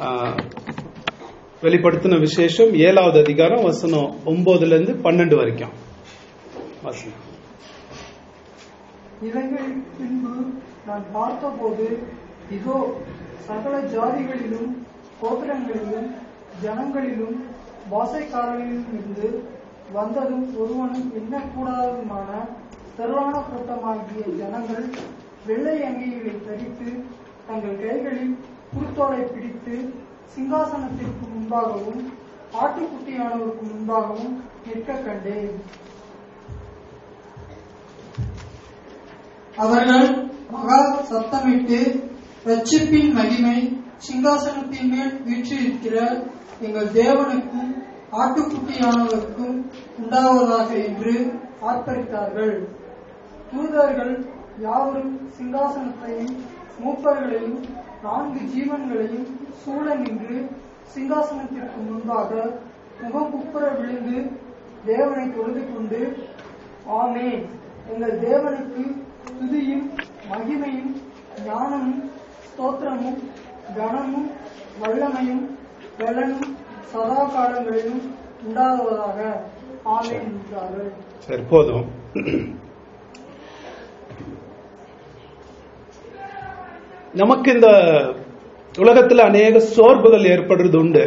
ஆஹ், வெளிப்படுத்தின விசேஷம் ஏழாவது அதிகாரம் வசனம் ஒன்பதுல இருந்து பன்னெண்டு வரைக்கும் வசனம் இவைகள் பின்பு நான் பார்த்தபோது இதோ சகல ஜாதிகளிலும் கோத்திரங்களிலும் ஜனங்களிலும் பாசைக்காரர்களிலும் இருந்து வந்ததும் ஒருவனும் எண்ணக்கூடாததுமான திரளான கூட்டமாகிய ஜனங்கள் வெள்ளை அங்கிகளை தரித்து தங்கள் கைகளில் குருத்தோலை பிடித்து சிங்காசனத்திற்கு முன்பாகவும் ஆட்டுக்குட்டியானவருக்கு முன்பாகவும் நிற்க கண்டேன் அவர்கள் மகா சத்தமிட்டு ரட்சிப்பின் மகிமை சிங்காசனத்தின் மேல் வீற்றிருக்கிற எங்கள் தேவனுக்கும் ஆட்டுக்குட்டியானவருக்கும் உண்டாவதாக என்று ஆர்ப்பரித்தார்கள் தூதர்கள் யாவரும் சிங்காசனத்தையும் மூப்பர்களையும் நான்கு ஜீவன்களையும் சூழ நின்று சிங்காசனத்திற்கு முன்பாக முகம் குப்புற விழுந்து தேவனை தொழுது கொண்டு ஆமென் எங்கள் தேவனுக்கு துதியும் மகிமையும் ஞானமும் ஸ்தோத்திரமும் கனமும் வல்லமையும் பலனும் சதா காலங்களிலும் உண்டாகுவதாக ஆமென் என்றார்கள் சரி போதும் நமக்கு இந்த உலகத்துல அநேக சோர்வுகள் ஏற்படுறது உண்டு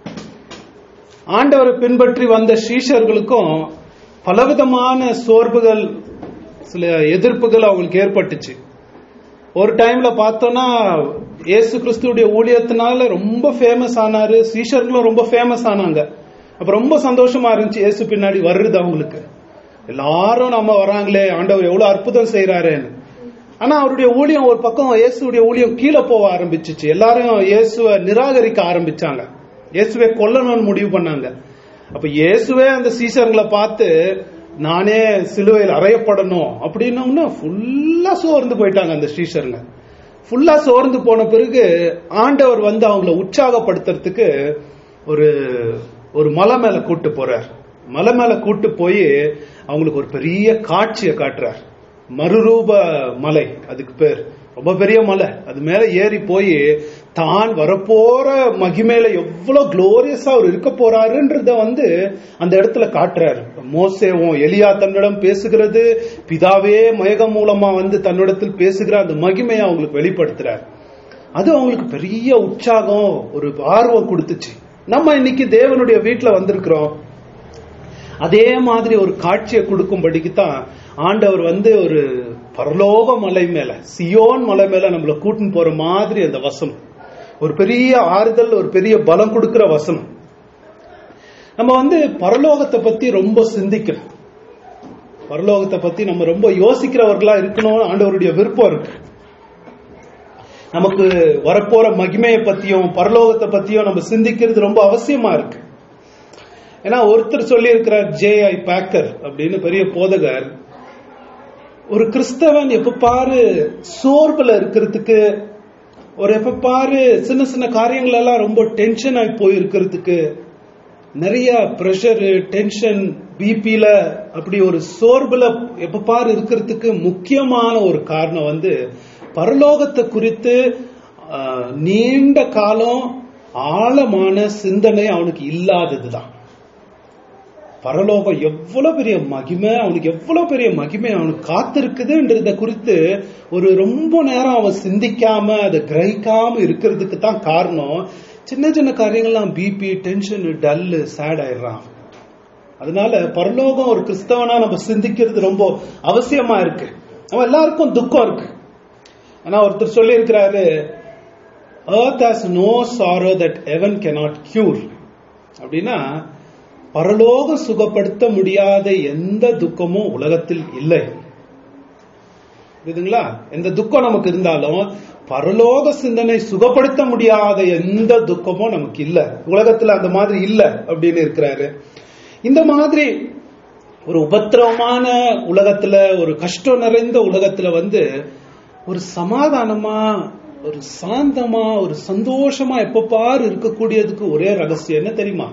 ஆண்டவரை பின்பற்றி வந்த சீஷர்களுக்கும் பலவிதமான சோர்வுகள் சில எதிர்ப்புகள் அவங்களுக்கு ஏற்பட்டுச்சு ஒரு டைம்ல பார்த்தோம்னா இயேசு கிறிஸ்துவுடைய ஊழியத்தினால ரொம்ப ஃபேமஸ் ஆனாரு சீஷர்களும் ரொம்ப ஃபேமஸ் ஆனாங்க அப்ப ரொம்ப சந்தோஷமா இருந்துச்சு இயேசு பின்னாடி வருது அவங்களுக்கு எல்லாரும் நம்ம வராங்களே ஆண்டவர் எவ்வளவு அற்புதம் செய்யறாருன்னு ஆனா அவருடைய ஊழியம் ஒரு பக்கம் இயேசுடைய ஊழியம் கீழே போக ஆரம்பிச்சிச்சு எல்லாரும் இயேசுவை நிராகரிக்க ஆரம்பிச்சாங்க இயேசுவை கொல்லணும்னு முடிவு பண்ணாங்க அப்ப இயேசுவே அந்த சீசர்களை பார்த்து நானே சிலுவையில் அறையப்படணும் அப்படின்னோம்னா ஃபுல்லா சோர்ந்து போயிட்டாங்க அந்த சீஷருங்க ஃபுல்லா சோர்ந்து போன பிறகு ஆண்டவர் வந்து அவங்கள உற்சாகப்படுத்துறதுக்கு ஒரு ஒரு மலை மேல கூட்டு போறார் மலை மேல கூட்டு போய் அவங்களுக்கு ஒரு பெரிய காட்சியை காட்டுறார் மறுரூப மலை அதுக்கு பேர் ரொம்ப பெரிய மலை அது மேல ஏறி போய் தான் வரப்போற மகிமையில எவ்வளவு குளோரியஸா அவர் இருக்க போறாருன்றத வந்து அந்த இடத்துல காட்டுறாரு மோசேவும் எலியா தன்னிடம் பேசுகிறது பிதாவே மயகம் மூலமா வந்து தன்னிடத்தில் பேசுகிற அந்த மகிமையை அவங்களுக்கு வெளிப்படுத்துறார் அது அவங்களுக்கு பெரிய உற்சாகம் ஒரு ஆர்வம் கொடுத்துச்சு நம்ம இன்னைக்கு தேவனுடைய வீட்டுல வந்திருக்கிறோம் அதே மாதிரி ஒரு காட்சியை கொடுக்கும்படிக்கு தான் ஆண்டவர் வந்து ஒரு பரலோக மலை மேல சியோன் மலை மேல நம்மள கூட்டின்னு போற மாதிரி அந்த வசனம் ஒரு பெரிய ஆறுதல் ஒரு பெரிய பலம் கொடுக்கிற வசனம் நம்ம வந்து பரலோகத்தை பத்தி ரொம்ப சிந்திக்கிறோம் பரலோகத்தை பத்தி நம்ம ரொம்ப யோசிக்கிறவர்களா இருக்கணும்னு ஆண்டவருடைய விருப்பம் இருக்கு நமக்கு வரப்போற மகிமையை பத்தியும் பரலோகத்தை பத்தியும் நம்ம சிந்திக்கிறது ரொம்ப அவசியமா இருக்கு ஏன்னா ஒருத்தர் சொல்லி இருக்கிறார் ஜே ஐ பேக்கர் அப்படின்னு பெரிய போதகர் ஒரு கிறிஸ்தவன் எப்ப பாரு சோர்வுல இருக்கிறதுக்கு ஒரு எப்ப பாரு சின்ன சின்ன காரியங்கள் எல்லாம் ரொம்ப டென்ஷன் ஆகி போய் இருக்கிறதுக்கு நிறைய ப்ரெஷர் டென்ஷன் பிபில அப்படி ஒரு சோர்வுல எப்ப பாரு இருக்கிறதுக்கு முக்கியமான ஒரு காரணம் வந்து பரலோகத்தை குறித்து ஆஹ், நீண்ட காலம் ஆழமான சிந்தனை அவனுக்கு இல்லாததுதான் பரலோகம் எவ்வளவு பெரிய மகிமை அவனுக்கு எவ்வளவு பெரிய மகிமை அவனுக்கு காத்திருக்குதுன்றத குறித்து ஒரு ரொம்ப நேரம் அவன் சிந்திக்காம அதை கிரகிக்காம இருக்கிறதுக்கு தான் காரணம் சின்ன சின்ன காரியங்கள்லாம் பிபி டென்ஷன் டல்லு சேட் ஆயிடுறான் அதனால பரலோகம் ஒரு கிறிஸ்தவனா நம்ம சிந்திக்கிறது ரொம்ப அவசியமா இருக்கு அவன் எல்லாருக்கும் துக்கம் இருக்கு ஆனா ஒருத்தர் சொல்லி இருக்கிறாரு earth has no sorrow that heaven cannot cure அப்படின்னா பரலோகம் சுகப்படுத்த முடியாத எந்த துக்கமும் உலகத்தில் இல்லை புரியுதுங்களா எந்த துக்கம் நமக்கு இருந்தாலும் பரலோக சிந்தனை சுகப்படுத்த முடியாத எந்த துக்கமும் நமக்கு இல்ல உலகத்துல அந்த மாதிரி இல்ல அப்படின்னு இருக்கிறாரு இந்த மாதிரி ஒரு உபத்திரவமான உலகத்துல ஒரு கஷ்டம் நிறைந்த உலகத்துல வந்து ஒரு சமாதானமா ஒரு சாந்தமா ஒரு சந்தோஷமா எப்ப பாரு இருக்கக்கூடியதுக்கு ஒரே ரகசியம் என்ன தெரியுமா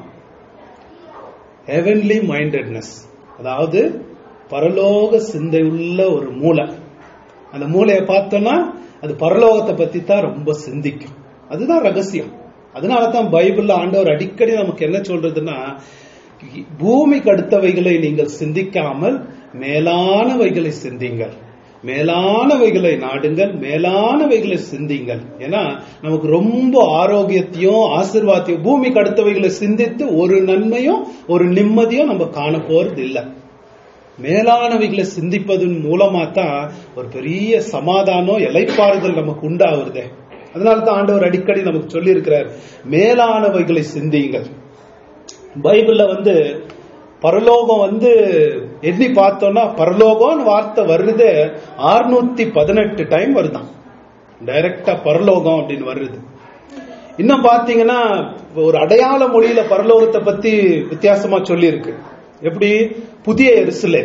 ஹெவன்லி மைண்டட்னஸ் அதாவது பரலோக சிந்தை உள்ள ஒரு மூளை அந்த மூளையை பார்த்தோம்னா அது பரலோகத்தை பத்தி தான் ரொம்ப சிந்திக்கும் அதுதான் ரகசியம் அதனால தான் பைபிள்ல ஆண்டவர் அடிக்கடி நமக்கு என்ன சொல்றதுன்னா பூமிக்கு அடுத்தவைகளை நீங்கள் சிந்திக்காமல் மேலானவைகளை சிந்திங்கள் மேலானவைகளை நாடுங்கள் மேலானவைகளை சிந்திங்கள் ஏன்னா நமக்கு ரொம்ப ஆரோக்கியத்தையும் ஆசிர்வாதத்தையும் பூமிக்கு அடுத்தவைகளை சிந்தித்து ஒரு நன்மையும் ஒரு நிம்மதியும் நம்ம காண போறது இல்லை மேலானவைகளை சிந்திப்பதன் மூலமா தான் ஒரு பெரிய சமாதானம் இலைப்பாறுதல் நமக்கு உண்டாகுறதே அதனால தான் ஆண்டவர் அடிக்கடி நமக்கு சொல்லி இருக்கிறார் மேலானவைகளை சிந்தியுங்கள் பைபிள்ல வந்து பரலோகம் வந்து எண்ணி பார்த்தோம்னா பரலோகம்னு வார்த்தை வருது அறுநூத்தி பதினெட்டு டைம் வருதான் டைரக்டா பரலோகம் அப்படின்னு வருது இன்னும் பாத்தீங்கன்னா ஒரு அடையாள மொழியில பரலோகத்தை பத்தி வித்தியாசமா சொல்லி இருக்கு எப்படி புதிய எரிசிலே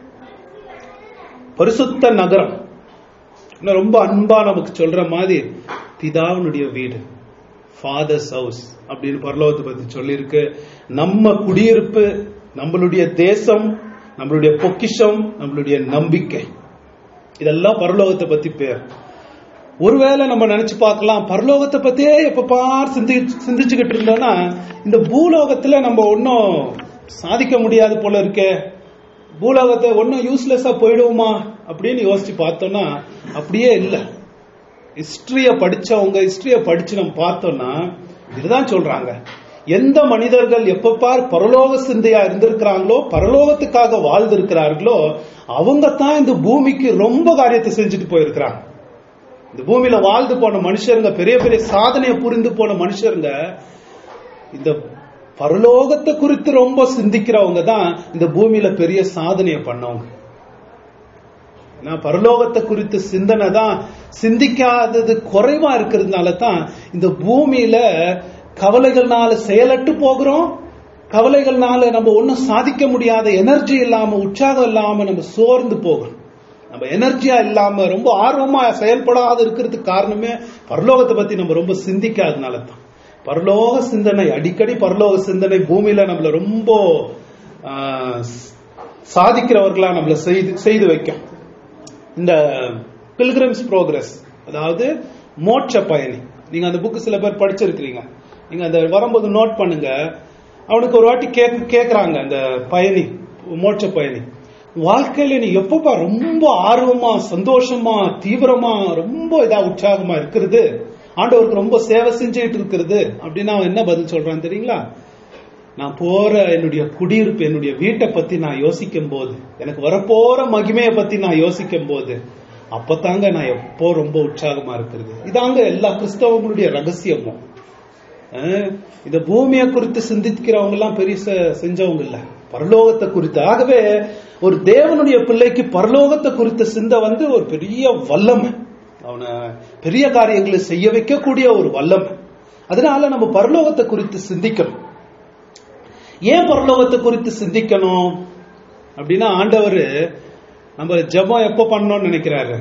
பரிசுத்த நகரம் இன்னும் ரொம்ப அன்பா நமக்கு சொல்ற மாதிரி பிதாவினுடைய வீடு ஃபாதர்ஸ் ஹவுஸ் அப்படின்னு பரலோகத்தை பத்தி சொல்லியிருக்கு நம்ம குடியிருப்பு நம்மளுடைய தேசம் நம்மளுடைய பொக்கிஷம் நம்மளுடைய நம்பிக்கை இதெல்லாம் பரலோகத்தை பத்தி பேர் ஒருவேளை நம்ம நினைச்சு பார்க்கலாம் பரலோகத்தை பத்தியே எப்ப பார் சிந்தி சிந்திச்சுக்கிட்டு இருந்தோம்னா இந்த பூலோகத்துல நம்ம ஒன்னும் சாதிக்க முடியாது போல இருக்கே பூலோகத்தை ஒன்னும் யூஸ்லெஸ்ஸா போயிடுவோமா அப்படின்னு யோசிச்சு பார்த்தோம்னா அப்படியே இல்லை ஹிஸ்டரிய படிச்சவங்க ஹிஸ்டரிய படிச்சு நம்ம பார்த்தோம்னா இதுதான் சொல்றாங்க எந்த மனிதர்கள் எப்ப பார் பரலோக சிந்தையா இருந்திருக்கிறாங்களோ பரலோகத்துக்காக வாழ்ந்திருக்கிறார்களோ அவங்க தான் இந்த பூமிக்கு ரொம்ப காரியத்தை செஞ்சுட்டு போயிருக்கிறாங்க இந்த பூமியில வாழ்ந்து போன மனுஷருங்க பெரிய பெரிய சாதனையை புரிந்து போன மனுஷருங்க இந்த பரலோகத்தை குறித்து ரொம்ப சிந்திக்கிறவங்க தான் இந்த பூமியில பெரிய சாதனையை பண்ணவங்க நான் பரலோகத்தை குறித்து சிந்தனை தான் சிந்திக்காதது குறைவா இருக்கிறதுனால தான் இந்த பூமியில கவலைகள்னால செயலட்டு போகிறோம் கவலைகள்னால நம்ம ஒன்னும் சாதிக்க முடியாத எனர்ஜி இல்லாம உற்சாகம் இல்லாம நம்ம சோர்ந்து போகிறோம் நம்ம எனர்ஜியா இல்லாம ரொம்ப ஆர்வமா செயல்படாத இருக்கிறதுக்கு காரணமே பரலோகத்தை பத்தி நம்ம ரொம்ப சிந்திக்காதனால தான் பரலோக சிந்தனை அடிக்கடி பரலோக சிந்தனை பூமியில நம்மள ரொம்ப சாதிக்கிறவர்களா நம்மள செய்து செய்து வைக்கும் இந்த பில்கிரம்ஸ் ப்ரோக்ரஸ் அதாவது மோட்ச பயணி நீங்க அந்த புக்கு சில பேர் படிச்சிருக்கிறீங்க நீங்க அந்த வரும்போது நோட் பண்ணுங்க அவனுக்கு ஒரு வாட்டி கேக் கேக்குறாங்க அந்த பயணி மோட்ச பயணி வாழ்க்கையில நீ எப்பப்பா ரொம்ப ஆர்வமா சந்தோஷமா தீவிரமா ரொம்ப இதா உற்சாகமா இருக்கிறது ஆண்டவருக்கு ரொம்ப சேவை செஞ்சுட்டு இருக்கிறது அப்படின்னு அவன் என்ன பதில் சொல்றான் தெரியுங்களா நான் போற என்னுடைய குடியிருப்பு என்னுடைய வீட்டை பத்தி நான் யோசிக்கும் போது எனக்கு வரப்போற மகிமையை பத்தி நான் யோசிக்கும் போது அப்பதாங்க நான் எப்போ ரொம்ப உற்சாகமா இருக்கிறது இதாங்க எல்லா கிறிஸ்தவங்களுடைய ரகசியமும் இந்த பூமியை குறித்து சிந்திக்கிறவங்க எல்லாம் பெரிய செஞ்சவங்க இல்ல பரலோகத்தை குறித்து ஆகவே ஒரு தேவனுடைய பிள்ளைக்கு பரலோகத்தை குறித்த சிந்தை வந்து ஒரு பெரிய வல்லமை அவனை பெரிய காரியங்களை செய்ய வைக்கக்கூடிய ஒரு வல்லமை அதனால நம்ம பரலோகத்தை குறித்து சிந்திக்கணும் ஏன் பரலோகத்தை குறித்து சிந்திக்கணும் அப்படின்னா ஆண்டவர் நம்ம ஜபம் எப்ப பண்ணணும்னு நினைக்கிறாரு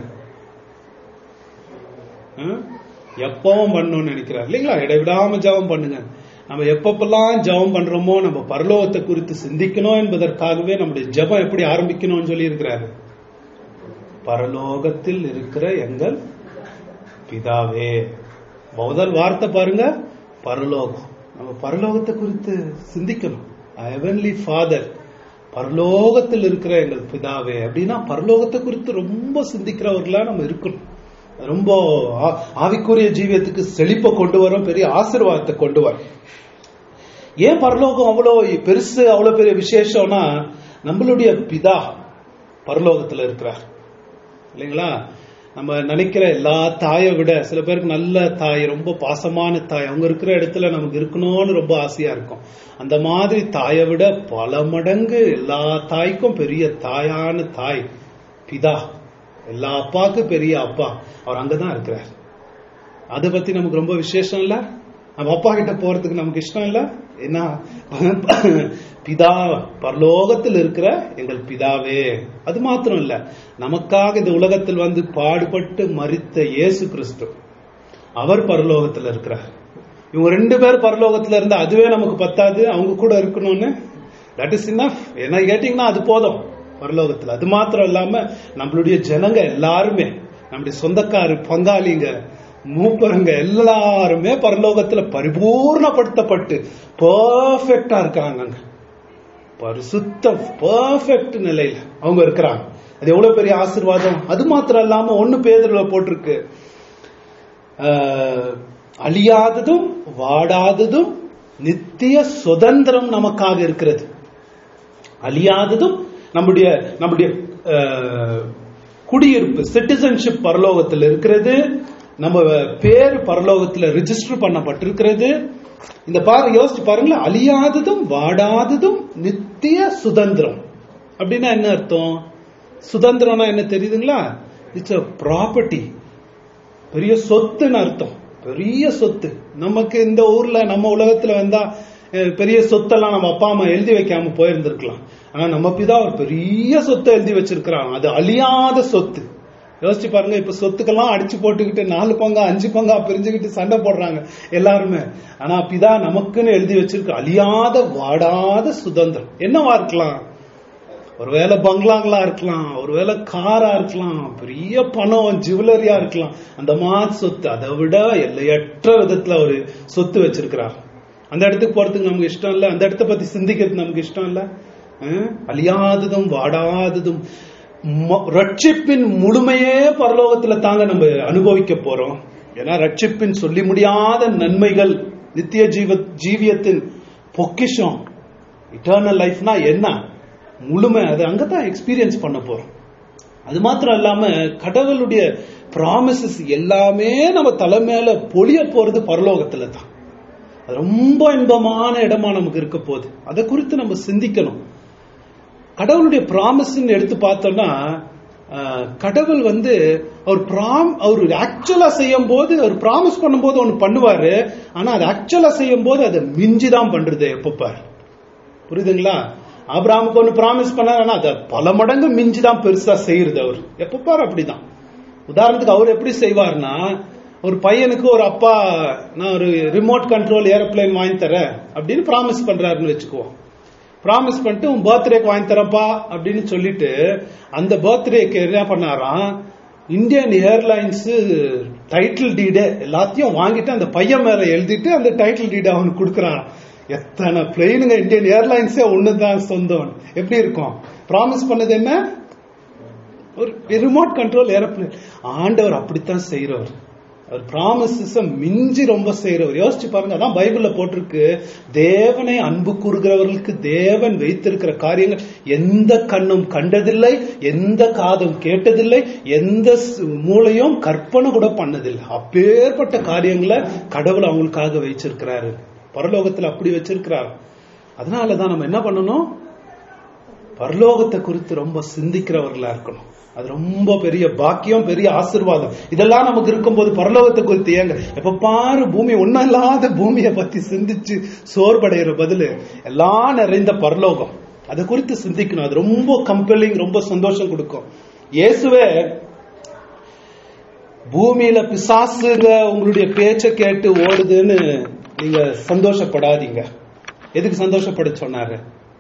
எப்பவும் பண்ணணும்னு நினைக்கிறார் இல்லைங்களா இடைவிடாம ஜபம் பண்ணுங்க நம்ம எப்பப்பெல்லாம் ஜபம் பண்றோமோ நம்ம பரலோகத்தை குறித்து சிந்திக்கணும் என்பதற்காகவே நம்முடைய ஜபம் எப்படி ஆரம்பிக்கணும்னு சொல்லி இருக்கிறாரு பரலோகத்தில் இருக்கிற எங்கள் பிதாவே முதல் வார்த்தை பாருங்க பரலோகம் நம்ம பரலோகத்தை குறித்து சிந்திக்கணும் ஹெவன்லி ஃபாதர் பரலோகத்தில் இருக்கிற எங்கள் பிதாவே அப்படின்னா பரலோகத்தை குறித்து ரொம்ப சிந்திக்கிறவர்களா நம்ம இருக்கணும் ரொம்ப ஆவிக்குரிய ஜீவியத்துக்கு செழிப்பை கொண்டு வரும் பெரிய ஆசீர்வாதத்தை கொண்டு வரும் ஏன் பரலோகம் அவ்வளோ பெருசு அவ்வளவு பெரிய விசேஷம்னா நம்மளுடைய பிதா பரலோகத்துல இருக்கிறார் இல்லைங்களா நம்ம நினைக்கிற எல்லா தாயை விட சில பேருக்கு நல்ல தாய் ரொம்ப பாசமான தாய் அவங்க இருக்கிற இடத்துல நமக்கு இருக்கணும்னு ரொம்ப ஆசையா இருக்கும் அந்த மாதிரி தாயை விட பல மடங்கு எல்லா தாய்க்கும் பெரிய தாயான தாய் பிதா எல்லா அப்பாவுக்கும் பெரிய அப்பா அவர் அங்கதான் இருக்கிறார் அதை பத்தி நமக்கு ரொம்ப விசேஷம் இல்ல நம்ம அப்பா கிட்ட போறதுக்கு நமக்கு இஷ்டம் இல்ல என்ன பிதா பரலோகத்தில் இருக்கிற எங்கள் பிதாவே அது மாத்திரம் இல்ல நமக்காக இந்த உலகத்தில் வந்து பாடுபட்டு மறித்த இயேசு கிறிஸ்து அவர் பரலோகத்தில் இருக்கிறார் இவங்க ரெண்டு பேர் பரலோகத்துல இருந்தா அதுவே நமக்கு பத்தாது அவங்க கூட இருக்கணும்னு தட் இஸ் இனஃப் என்ன கேட்டீங்கன்னா அது போதும் பரலோகத்துல அது மாத்திரம் இல்லாம நம்மளுடைய ஜனங்க எல்லாருமே நம்முடைய சொந்தக்காரு பங்காளிங்க மூப்பருங்க எல்லாருமே பரலோகத்துல பரிபூர்ணப்படுத்தப்பட்டு பர்ஃபெக்டா இருக்காங்க பரிசுத்த பர்ஃபெக்ட் நிலையில அவங்க இருக்கிறாங்க அது எவ்வளவு பெரிய ஆசீர்வாதம் அது மாத்திரம் இல்லாம ஒண்ணு பேதர்ல போட்டிருக்கு ஆஹ், அழியாததும் வாடாததும் நித்திய சுதந்திரம் நமக்காக இருக்கிறது அழியாததும் நம்முடைய நம்முடைய அஹ், குடியிருப்பு சிட்டிசன்ஷிப் பரலோகத்தில் இருக்கிறது நம்ம பேர் பரலோகத்தில் ரிஜிஸ்டர் பண்ணப்பட்டிருக்கிறது இந்த பாரு யோசிச்சு பாருங்களேன் அழியாததும் வாடாததும் நித்திய சுதந்திரம் அப்படின்னா என்ன அர்த்தம் சுதந்திரம்னா என்ன தெரியுதுங்களா இட்ஸ் அ ப்ராப்பர்ட்டி பெரிய சொத்துன்னு அர்த்தம் பெரிய சொத்து நமக்கு இந்த ஊர்ல நம்ம உலகத்துல வந்தா அஹ், பெரிய சொத்தெல்லாம் நம்ம அப்பா அம்மா எழுதி வைக்காம போயிருந்திருக்கலாம் ஆனா நம்ம பிதா ஒரு பெரிய சொத்தை எழுதி வச்சிருக்கிறாங்க அது அழியாத சொத்து யோசிச்சு பாருங்க இப்ப சொத்துக்கெல்லாம் அடிச்சு போட்டுக்கிட்டு நாலு பங்கா அஞ்சு பங்கா பிரிஞ்சுக்கிட்டு சண்டை போடுறாங்க எல்லாருமே ஆனா பிதா நமக்குன்னு எழுதி வச்சிருக்க அழியாத வாடாத சுதந்திரம் என்னவா இருக்கலாம் ஒருவேளை பங்களாங்களா இருக்கலாம் ஒருவேளை காரா இருக்கலாம் பெரிய பணம் ஜுவல்லரியா இருக்கலாம் அந்த மாதிரி சொத்து அதை விட எல்லையற்ற விதத்துல ஒரு சொத்து வச்சிருக்கிறார் அந்த இடத்துக்கு போறதுக்கு நமக்கு இஷ்டம் இல்ல அந்த இடத்த பத்தி சிந்திக்கிறது நமக்கு இஷ்டம் இல்ல அஹ்? அழியாததும் வாடாததும் ம- ரட்சிப்பின் முழுமையே பரலோகத்துல தாங்க நம்ம அனுபவிக்க போறோம் ஏன்னா ரட்சிப்பின் சொல்லி முடியாத நன்மைகள் நித்திய ஜீவ ஜீவியத்தின் பொக்கிஷம் இட்டர்னல் லைஃப்னா என்ன முழுமை அது அங்கதான் எக்ஸ்பீரியன்ஸ் பண்ண போறோம் அது மாத்திரம் இல்லாம கடவுளுடைய ப்ராமிசஸ் எல்லாமே நம்ம தலை மேல பொழிய போறது பரலோகத்துல தான் அது ரொம்ப இன்பமான இடமா நமக்கு இருக்க போகுது அதை குறித்து நம்ம சிந்திக்கணும் கடவுளுடைய ப்ராமிஸ் எடுத்து பார்த்தோம்னா அஹ், கடவுள் வந்து அவர் ப்ராம் அவர் ஆக்சுவலா செய்யும் போது அவர் ப்ராமிஸ் பண்ணும்போது ஒன்று பண்ணுவாரு ஆனா அது ஆக்சுவலா செய்யும் போது அதை மிஞ்சி தான் பண்றது எப்ப பாரு புரியுதுங்களா ஆபிரகாமுக்கு ஒன்று ப்ராமிஸ் பண்ணார் ஆனா அதை பல மடங்கு மிஞ்சி தான் பெருசா செய்யறது அவர் எப்ப பாரு அப்படிதான் உதாரணத்துக்கு அவர் எப்படி செய்வார்னா ஒரு பையனுக்கு ஒரு அப்பா நான் ஒரு ரிமோட் கண்ட்ரோல் ஏரோப்ளேன் வாங்கி தரேன் அப்படின்னு ப்ராமிஸ் பண்றாருன்னு வச்சுக்குவோம் ப்ராமிஸ் பண்ணிட்டு உன் பர்த்டேக்கு வாங்கி தரப்பா அப்படின்னு சொல்லிட்டு அந்த பர்த்டேக்கு என்ன பண்ணாராம் இந்தியன் ஏர்லைன்ஸ் டைட்டில் டீடு எல்லாத்தையும் வாங்கிட்டு அந்த பையன் மேல எழுதிட்டு அந்த டைட்டில் டீடு அவனுக்கு கொடுக்குறான் எத்தனை பிளெயினுங்க இந்தியன் ஏர்லைன்ஸே ஒண்ணுதான் சொந்தம் எப்படி இருக்கும் ப்ராமிஸ் பண்ணது என்ன ஒரு ரிமோட் கண்ட்ரோல் ஏரோப்ளேன் ஆண்டவர் அப்படித்தான் செய்யறவர் அவர் ப்ராமிசஸ் மிஞ்சி ரொம்ப செய்யறவர் யோசிச்சு பாருங்க அதான் பைபிள்ல போட்டிருக்கு தேவனை அன்பு கூறுகிறவர்களுக்கு தேவன் வைத்திருக்கிற காரியங்கள் எந்த கண்ணும் கண்டதில்லை எந்த காதும் கேட்டதில்லை எந்த ஸ்- மூளையும் கற்பனை கூட பண்ணதில்லை அப்பேற்பட்ட காரியங்களை கடவுள் அவங்களுக்காக வச்சிருக்கிறாரு பரலோகத்துல அப்படி வச்சிருக்கிறார் அதனாலதான் நம்ம என்ன பண்ணணும் பரலோகத்தை குறித்து ரொம்ப சிந்திக்கிறவர்களா இருக்கணும் அது ரொம்ப பெரிய பாக்கியம் பெரிய ஆசீர்வாதம் இதெல்லாம் நமக்கு இருக்கும்போது பரலோகத்தை குறித்து ஏங்க எப்ப பாரு பூமி ஒன்னும் இல்லாத பூமியை பத்தி சிந்திச்சு சோர்வடைகிற பதிலு எல்லாம் நிறைந்த பரலோகம் அதை குறித்து சிந்திக்கணும் அது ரொம்ப கம்பெல்லிங் ரொம்ப சந்தோஷம் கொடுக்கும் இயேசுவே பூமியில பிசாசுங்க உங்களுடைய பேச்சை கேட்டு ஓடுதுன்னு நீங்க சந்தோஷப்படாதீங்க எதுக்கு சந்தோஷப்பட சொன்னாரு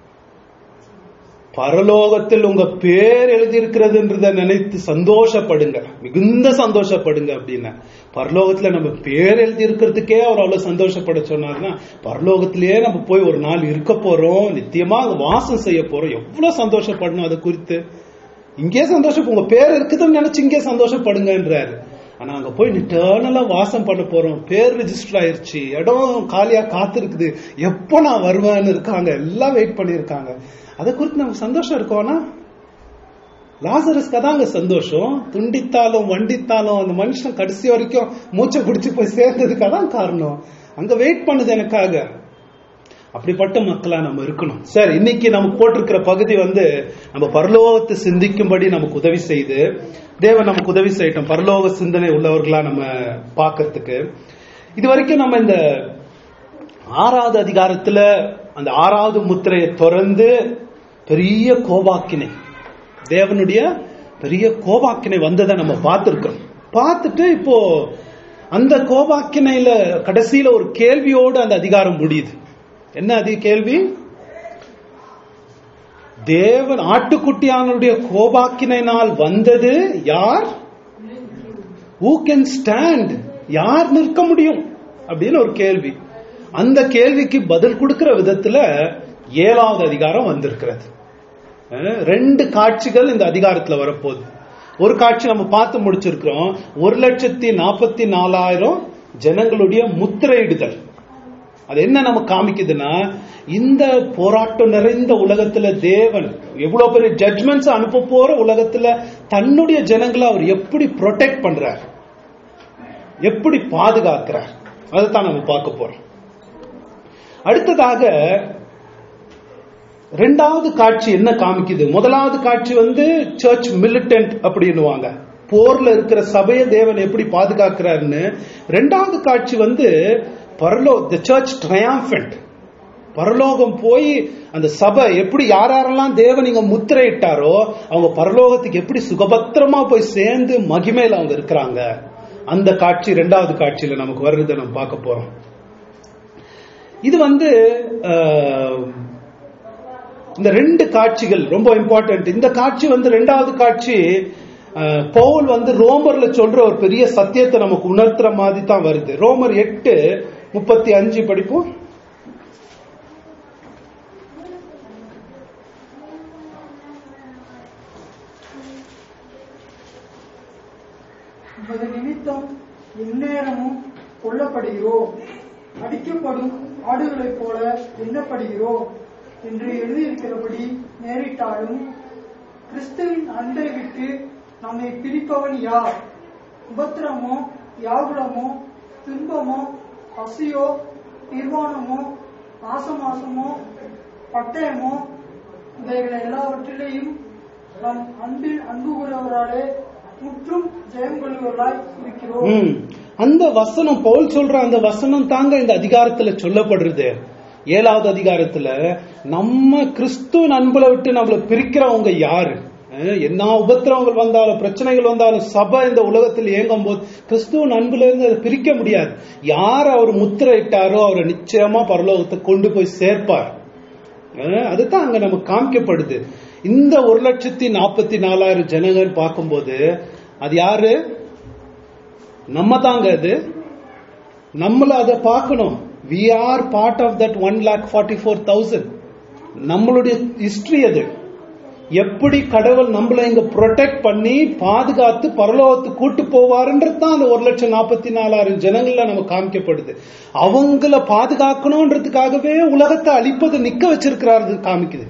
பரலோகத்தில் உங்க பேர் எழுதியிருக்கிறதுன்றத நினைத்து சந்தோஷப்படுங்க மிகுந்த சந்தோஷப்படுங்க அப்படின்னு பரலோகத்துல நம்ம பேர் எழுதி இருக்கிறதுக்கே அவர் அவ்வளவு சந்தோஷப்பட சொன்னாருன்னா பரலோகத்திலேயே நம்ம போய் ஒரு நாள் இருக்க போறோம் நித்தியமா அங்க வாசம் செய்ய போறோம் எவ்வளவு சந்தோஷப்படணும் அதை குறித்து இங்கே சந்தோஷம் உங்க பேர் இருக்குதுன்னு நினைச்சு இங்கே சந்தோஷப்படுங்கன்றாரு ஆனா அங்க போய் நிட்டர்னலா வாசம் பண்ண போறோம் பேர் ரெஜிஸ்டர் ஆயிருச்சு இடம் காலியா காத்திருக்குது எப்போ நான் வருவேன்னு இருக்காங்க எல்லாம் வெயிட் பண்ணிருக்காங்க அதை குறித்து நமக்கு சந்தோஷம் இருக்கோம்னா லாசரஸ்க்கு அதாங்க சந்தோஷம் துண்டித்தாலும் வண்டித்தாலும் அந்த மனுஷன் கடைசி வரைக்கும் மூச்சை பிடிச்சு போய் சேர்ந்ததுக்கு அதான் காரணம் அங்க வெயிட் பண்ணுது எனக்காக அப்படிப்பட்ட மக்களா நம்ம இருக்கணும் சரி இன்னைக்கு நமக்கு போட்டிருக்கிற பகுதி வந்து நம்ம பரலோகத்தை சிந்திக்கும்படி நமக்கு உதவி செய்து தேவன் நமக்கு உதவி செய்யட்டும் பரலோக சிந்தனை உள்ளவர்களா நம்ம பார்க்கறதுக்கு இது வரைக்கும் நம்ம இந்த ஆறாவது அதிகாரத்துல அந்த ஆறாவது முத்திரையை திறந்து பெரிய கோபாக்கினை தேவனுடைய பெரிய கோபாக்கினை வந்ததை நம்ம பார்த்திருக்கிறோம் பார்த்துட்டு இப்போ அந்த கோபாக்கினையில கடைசியில ஒரு கேள்வியோடு அந்த அதிகாரம் முடியுது என்ன அது கேள்வி தேவன் ஆட்டுக்குட்டியானுடைய கோபாக்கினால் வந்தது யார் ஹூ கேன் ஸ்டாண்ட் யார் நிற்க முடியும் அப்படின்னு ஒரு கேள்வி அந்த கேள்விக்கு பதில் கொடுக்கிற விதத்துல ஏழாவது அதிகாரம் வந்திருக்கிறது அஹ் ரெண்டு காட்சிகள் இந்த அதிகாரத்துல வரப்போகுது ஒரு காட்சி நம்ம பார்த்து முடிச்சிருக்கிறோம் ஒரு லட்சத்தி நாற்பத்தி நாலாயிரம் ஜனங்களுடைய முத்திரையிடுதல் அது என்ன நம்ம காமிக்குதுன்னா இந்த போராட்டம் நிறைந்த உலகத்துல தேவன் எவ்வளவு பெரிய ஜட்மெண்ட்ஸ் அனுப்ப போற உலகத்துல தன்னுடைய ஜனங்களை அவர் எப்படி ப்ரொடெக்ட் பண்றார் எப்படி பாதுகாக்கிறார் அதைத்தான் நம்ம பார்க்க போறோம் அடுத்ததாக ரெண்டாவது காட்சி என்ன காமிக்குது முதலாவது காட்சி வந்து சர்ச் மிலிட்டன்ட் அப்படின்னுவாங்க போர்ல இருக்கிற சபையை தேவன் எப்படி பாதுகாக்கிறாருன்னு ரெண்டாவது காட்சி வந்து பரலோ த சர்ச் ட்ரையாம்பன்ட் பரலோகம் போய் அந்த சபை எப்படி யார் யாரெல்லாம் தேவன் இங்க முத்திரையிட்டாரோ அவங்க பரலோகத்துக்கு எப்படி சுகபத்திரமா போய் சேர்ந்து மகிமையில அவங்க இருக்கிறாங்க அந்த காட்சி ரெண்டாவது காட்சியில நமக்கு வர்றதை நம்ம பார்க்க போறோம் இது வந்து அஹ், இந்த ரெண்டு காட்சிகள் ரொம்ப இம்பார்ட்டன்ட் இந்த காட்சி வந்து ரெண்டாவது காட்சி அஹ், பவுல் வந்து ரோமர்ல சொல்ற ஒரு பெரிய சத்தியத்தை நமக்கு உணர்த்துற மாதிரி தான் வருது ரோமர் எட்டு முப்பத்தி அஞ்சு படிப்போம் உமது நிமித்தம் எந்நேரமும் கொல்லப்படுகிறோம் அடிக்கப்படும் ஆடுகளைப் போல எண்ணப்படுகிறோம் என்று எழுதியிருக்கிறபடி நேரிட்டாலும் கிறிஸ்துவின் அன்பை விட்டு நம்மை பிரிப்பவன் யார் உபத்திரமோ யாகுலமோ துன்பமோ பசியோ நிர்வாணமோ நாசமாசமோ பட்டயமோ இவைகள் எல்லாவற்றிலேயும் நம் அன்பில் அன்பு கூறவராலே முற்றும் ஜெயம் கொள்வர்களாய் இருக்கிறோம் ம். அந்த வசனம் பவுல் சொல்ற அந்த வசனம் தாங்க இந்த அதிகாரத்துல சொல்லப்படுறது ஏழாவது அதிகாரத்துல நம்ம கிறிஸ்துவின் அன்புல விட்டு நம்மள பிரிக்கிறவங்க யாரு அஹ் என்ன உபத்திரவங்கள் வந்தாலும் பிரச்சனைகள் வந்தாலும் சபை இந்த உலகத்தில் இயங்கும் போது கிறிஸ்துவின் அன்புல இருந்து அதை பிரிக்க முடியாது யார் அவர் முத்திரையிட்டாரோ அவரை நிச்சயமா பரலோகத்தை கொண்டு போய் சேர்ப்பார் அஹ் அதுதான் அங்க நமக்கு காமிக்கப்படுது இந்த ஒரு லட்சத்தி நாற்பத்தி நாலாயிரம் ஜனங்கள் பார்க்கும்போது அது யாரு நம்ம தாங்க அது நம்மள அதை பார்க்கணும் we are part of that one lakh forty four thousand நம்மளுடைய ஹிஸ்டரி அது எப்படி கடவுள் நம்மளை இங்க ப்ரொடெக்ட் பண்ணி பாதுகாத்து பரலோகத்துக்கு கூட்டு போவாருன்றது தான் அந்த ஒரு லட்சம் நாற்பத்தி நாலாயிரம் ஜனங்கள்ல நம்ம காமிக்கப்படுது அவங்கள பாதுகாக்கணும்ன்றதுக்காகவே உலகத்தை அழிப்பது நிக்க வச்சிருக்கிறாரு காமிக்குது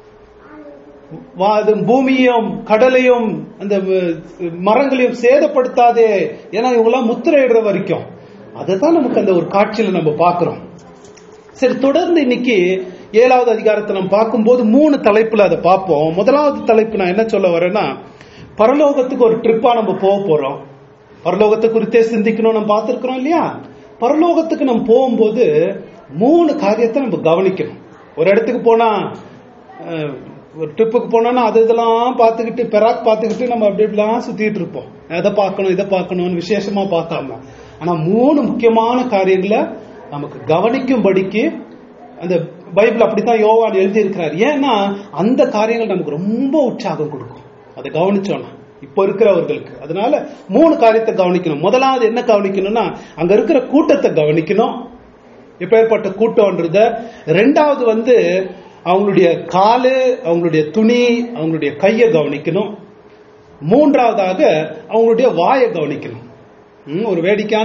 வா- அது பூமியையும் கடலையும் அந்த அஹ், மரங்களையும் சேதப்படுத்தாதே ஏன்னா இவங்கெல்லாம் முத்திரையிடுற வரைக்கும் அதை தான் நமக்கு அந்த ஒரு காட்சியில நம்ம பார்க்கிறோம் சரி தொடர்ந்து இன்னைக்கு ஏழாவது அதிகாரத்தை நம்ம பார்க்கும்போது மூணு தலைப்புல அதை பார்ப்போம் முதலாவது தலைப்பு நான் என்ன சொல்ல வரேன்னா பரலோகத்துக்கு ஒரு ட்ரிப்பா நம்ம போக போறோம் பரலோகத்தை குறித்தே சிந்திக்கணும் நம்ம பார்த்திருக்கிறோம் இல்லையா பரலோகத்துக்கு நம்ம போகும்போது மூணு காரியத்தை நம்ம கவனிக்கணும் ஒரு இடத்துக்கு போனா அஹ், ஒரு ட்ரிப்புக்கு போனோம்னா அது இதெல்லாம் பார்த்துக்கிட்டு பெராக் பார்த்துக்கிட்டு நம்ம அப்படி இப்படிலாம் சுத்திட்டு இருப்போம் அதை பார்க்கணும் இதை பார்க்கணும்னு விசேஷமா பார்க்காம ஆனா மூணு முக்கியமான காரியங்களை நமக்கு கவனிக்கும்படிக்கு அந்த பைபிள் அப்படித்தான் யோவான் எழுதி இருக்கிறார் ஏன்னா அந்த காரியங்கள் நமக்கு ரொம்ப உற்சாகம் கொடுக்கும் அதை கவனிச்சோம்னா இப்ப இருக்கிறவர்களுக்கு அதனால மூணு காரியத்தை கவனிக்கணும் முதலாவது என்ன கவனிக்கணும்னா அங்க இருக்கிற கூட்டத்தை கவனிக்கணும் எப்பேற்பட்ட கூட்டம்ன்றத ரெண்டாவது வந்து அவங்களுடைய காலு அவங்களுடைய துணி அவங்களுடைய கையை கவனிக்கணும் மூன்றாவதாக அவங்களுடைய வாயை கவனிக்கணும் ம், ஒரு வேடிக்கையான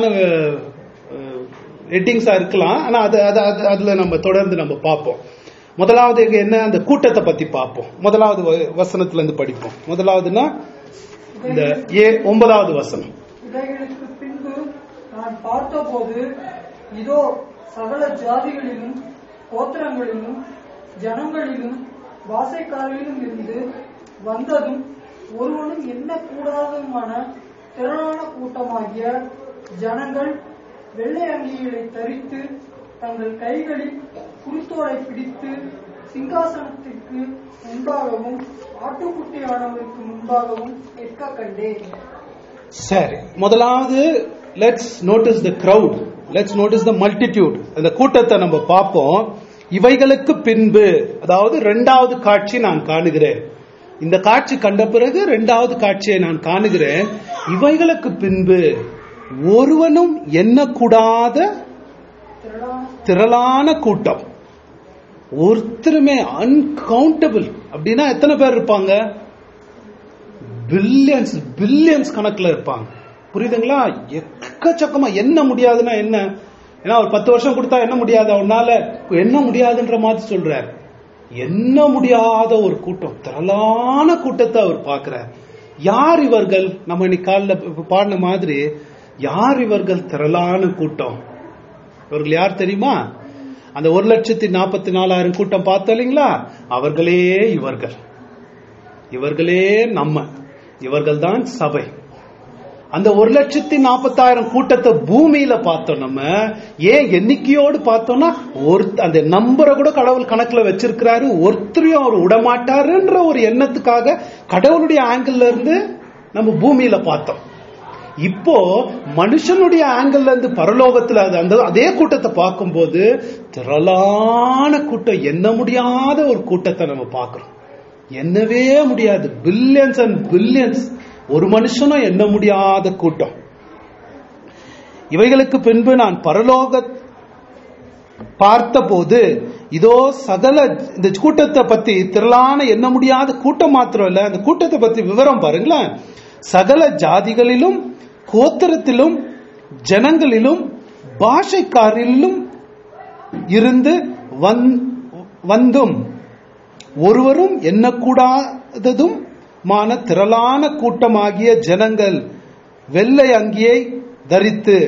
ஹெட்டிங்ஸா இருக்கலாம் ஆனா அது அது அது- அதுல நம்ம தொடர்ந்து நம்ம பார்ப்போம் முதலாவது இங்க என்ன அந்த கூட்டத்தை பத்தி பார்ப்போம் முதலாவது வ- வசனத்துல இருந்து படிப்போம் முதலாவதுன்னா இந்த ஏ ஒன்பதாவது வசனம் இவைகளுக்கு பின்பு நான் பார்த்தபோது இதோ சகல ஜாதிகளிலும் கோத்திரங்களிலும் ஜனங்களிலும் வாசைக்காரர்களிலும் இருந்து வந்ததும் ஒருவனும் என்ன கூடாதுமான திரளான கூட்டமாகிய ஜனங்கள் வெள்ளை அங்கிகளை தரித்து தங்கள் கைகளில் குருத்தோலை பிடித்து சிங்காசனத்திற்கு முன்பாகவும் ஆட்டுக்குட்டியானவருக்கு முன்பாகவும் நிற்க கண்டேன் சரி முதலாவது let's notice the crowd let's notice the multitude அந்த கூட்டத்தை நம்ம பார்ப்போம் இவைகளுக்கு பின்பு அதாவது இரண்டாவது காட்சி நான் காணுகிறேன் இந்த காட்சி கண்ட பிறகு இரண்டாவது காட்சியை நான் காணுகிறேன் இவைகளுக்கு பின்பு ஒருவனும் எண்ணக்கூடாத திரளான திரளான கூட்டம் ஒருத்தருமே அன்கவுண்டபிள் அப்படின்னா எத்தனை பேர் இருப்பாங்க பில்லியன்ஸ் பில்லியன்ஸ் கணக்குல இருப்பாங்க புரியுதுங்களா எக்கச்சக்கமா என்ன முடியாதுன்னா என்ன ஏன்னா ஒரு பத்து வருஷம் கொடுத்தா என்ன முடியாது அவனால என்ன முடியாதுன்ற மாதிரி சொல்றார் என்ன முடியாத ஒரு கூட்டம் திரளான கூட்டத்தை அவர் பார்க்கிறார் யார் இவர்கள் நம்ம இன்னைக்கு காலில் பாடின மாதிரி யார் இவர்கள் திரளான கூட்டம் இவர்கள் யார் தெரியுமா அந்த ஒரு லட்சத்தி நாற்பத்தி நாலாயிரம் கூட்டம் பார்த்தோம் இல்லைங்களா அவர்களே இவர்கள் இவர்களே நம்ம இவர்கள் தான் சபை அந்த ஒரு லட்சத்தி நாற்பத்தாயிரம் கூட்டத்தை பூமியில பார்த்தோம் நம்ம ஏன் எண்ணிக்கையோடு பார்த்தோம்னா ஒரு அந்த நம்பரை கூட கடவுள் கணக்குல வச்சிருக்கிறாரு ஒருத்தரையும் அவர் விடமாட்டாருன்ற ஒரு எண்ணத்துக்காக கடவுளுடைய ஆங்கிள் இருந்து நம்ம பூமியில பார்த்தோம் இப்போ மனுஷனுடைய ஆங்கிள் இருந்து பரலோகத்துல அது அந்த அதே கூட்டத்தை பார்க்கும்போது திரளான கூட்டம் எண்ண முடியாத ஒரு கூட்டத்தை நம்ம பார்க்கிறோம் எண்ணவே முடியாது பில்லியன்ஸ் அண்ட் பில்லியன்ஸ் ஒரு மனுஷனும் எண்ண முடியாத கூட்டம் இவைகளுக்கு பின்பு நான் பரலோக பார்த்தபோது இதோ சகல இந்த கூட்டத்தை பத்தி திரளான எண்ண முடியாத கூட்டம் மாத்திரம் இல்ல அந்த கூட்டத்தை பத்தி விவரம் பாருங்களேன் சகல ஜாதிகளிலும் கோத்திரத்திலும் ஜனங்களிலும் பாஷைக்காரிலும் இருந்து வந்- வந்தும் ஒருவரும் எண்ணக்கூடாததும் மான திரளான கூட்டமாகிய ஜனங்கள் வெள்ளை அங்கியை தரித்து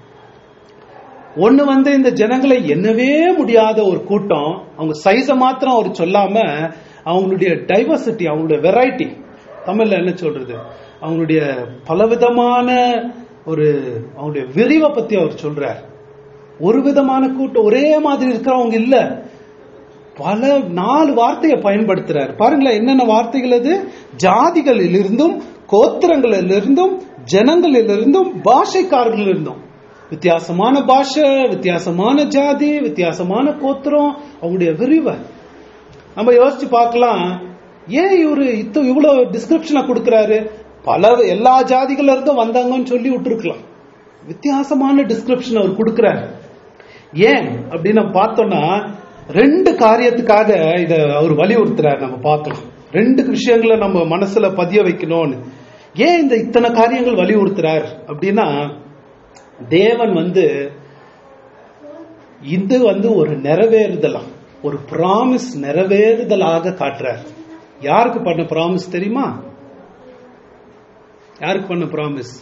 ஒண்ணு வந்து இந்த ஜனங்களை எண்ணவே முடியாத ஒரு கூட்டம் அவங்க சைஸ மாத்திரம் அவர் சொல்லாம அவங்களுடைய டைவர்சிட்டி அவங்களுடைய வெரைட்டி தமிழ்ல என்ன சொல்றது அவங்களுடைய பலவிதமான ஒரு அவங்களுடைய விரிவை பத்தி அவர் சொல்றார் ஒரு விதமான கூட்டம் ஒரே மாதிரி இருக்கிறவங்க இல்ல பல நாலு வார்த்தையை பயன்படுத்துறார் பாருங்களேன் என்னென்ன வார்த்தைகள் அது ஜாதிகளிலிருந்தும் கோத்திரங்களிலிருந்தும் ஜனங்களிலிருந்தும் பாஷைக்காரர்களிலிருந்தும் வித்தியாசமான பாஷை வித்தியாசமான ஜாதி வித்தியாசமான கோத்திரம் அவங்களுடைய விரிவை நம்ம யோசிச்சு பார்க்கலாம் ஏன் இவரு இத்த இவ்வளவு டிஸ்கிரிப்ஷனை கொடுக்கறாரு பல எல்லா ஜாதிகள்ல இருந்தும் வந்தாங்கன்னு சொல்லி விட்டுருக்கலாம் வித்தியாசமான டிஸ்கிரிப்ஷன் அவர் கொடுக்கிறார் ஏன் அப்படின்னு நம்ம பார்த்தோம்னா ரெண்டு காரியத்துக்காக இத அவர் வலியுறுத்துறார் நம்ம பார்க்கலாம் ரெண்டு விஷயங்களை நம்ம மனசுல பதிய வைக்கணும்னு ஏன் இந்த இத்தனை காரியங்கள் வலியுறுத்துறார் அப்படின்னா தேவன் வந்து இது வந்து ஒரு நிறைவேறுதலாம் ஒரு பிராமிஸ் நிறைவேறுதலாக காட்டுறார் யாருக்கு பண்ண பிராமிஸ் தெரியுமா யாருக்கு பண்ண பிராமிஸ்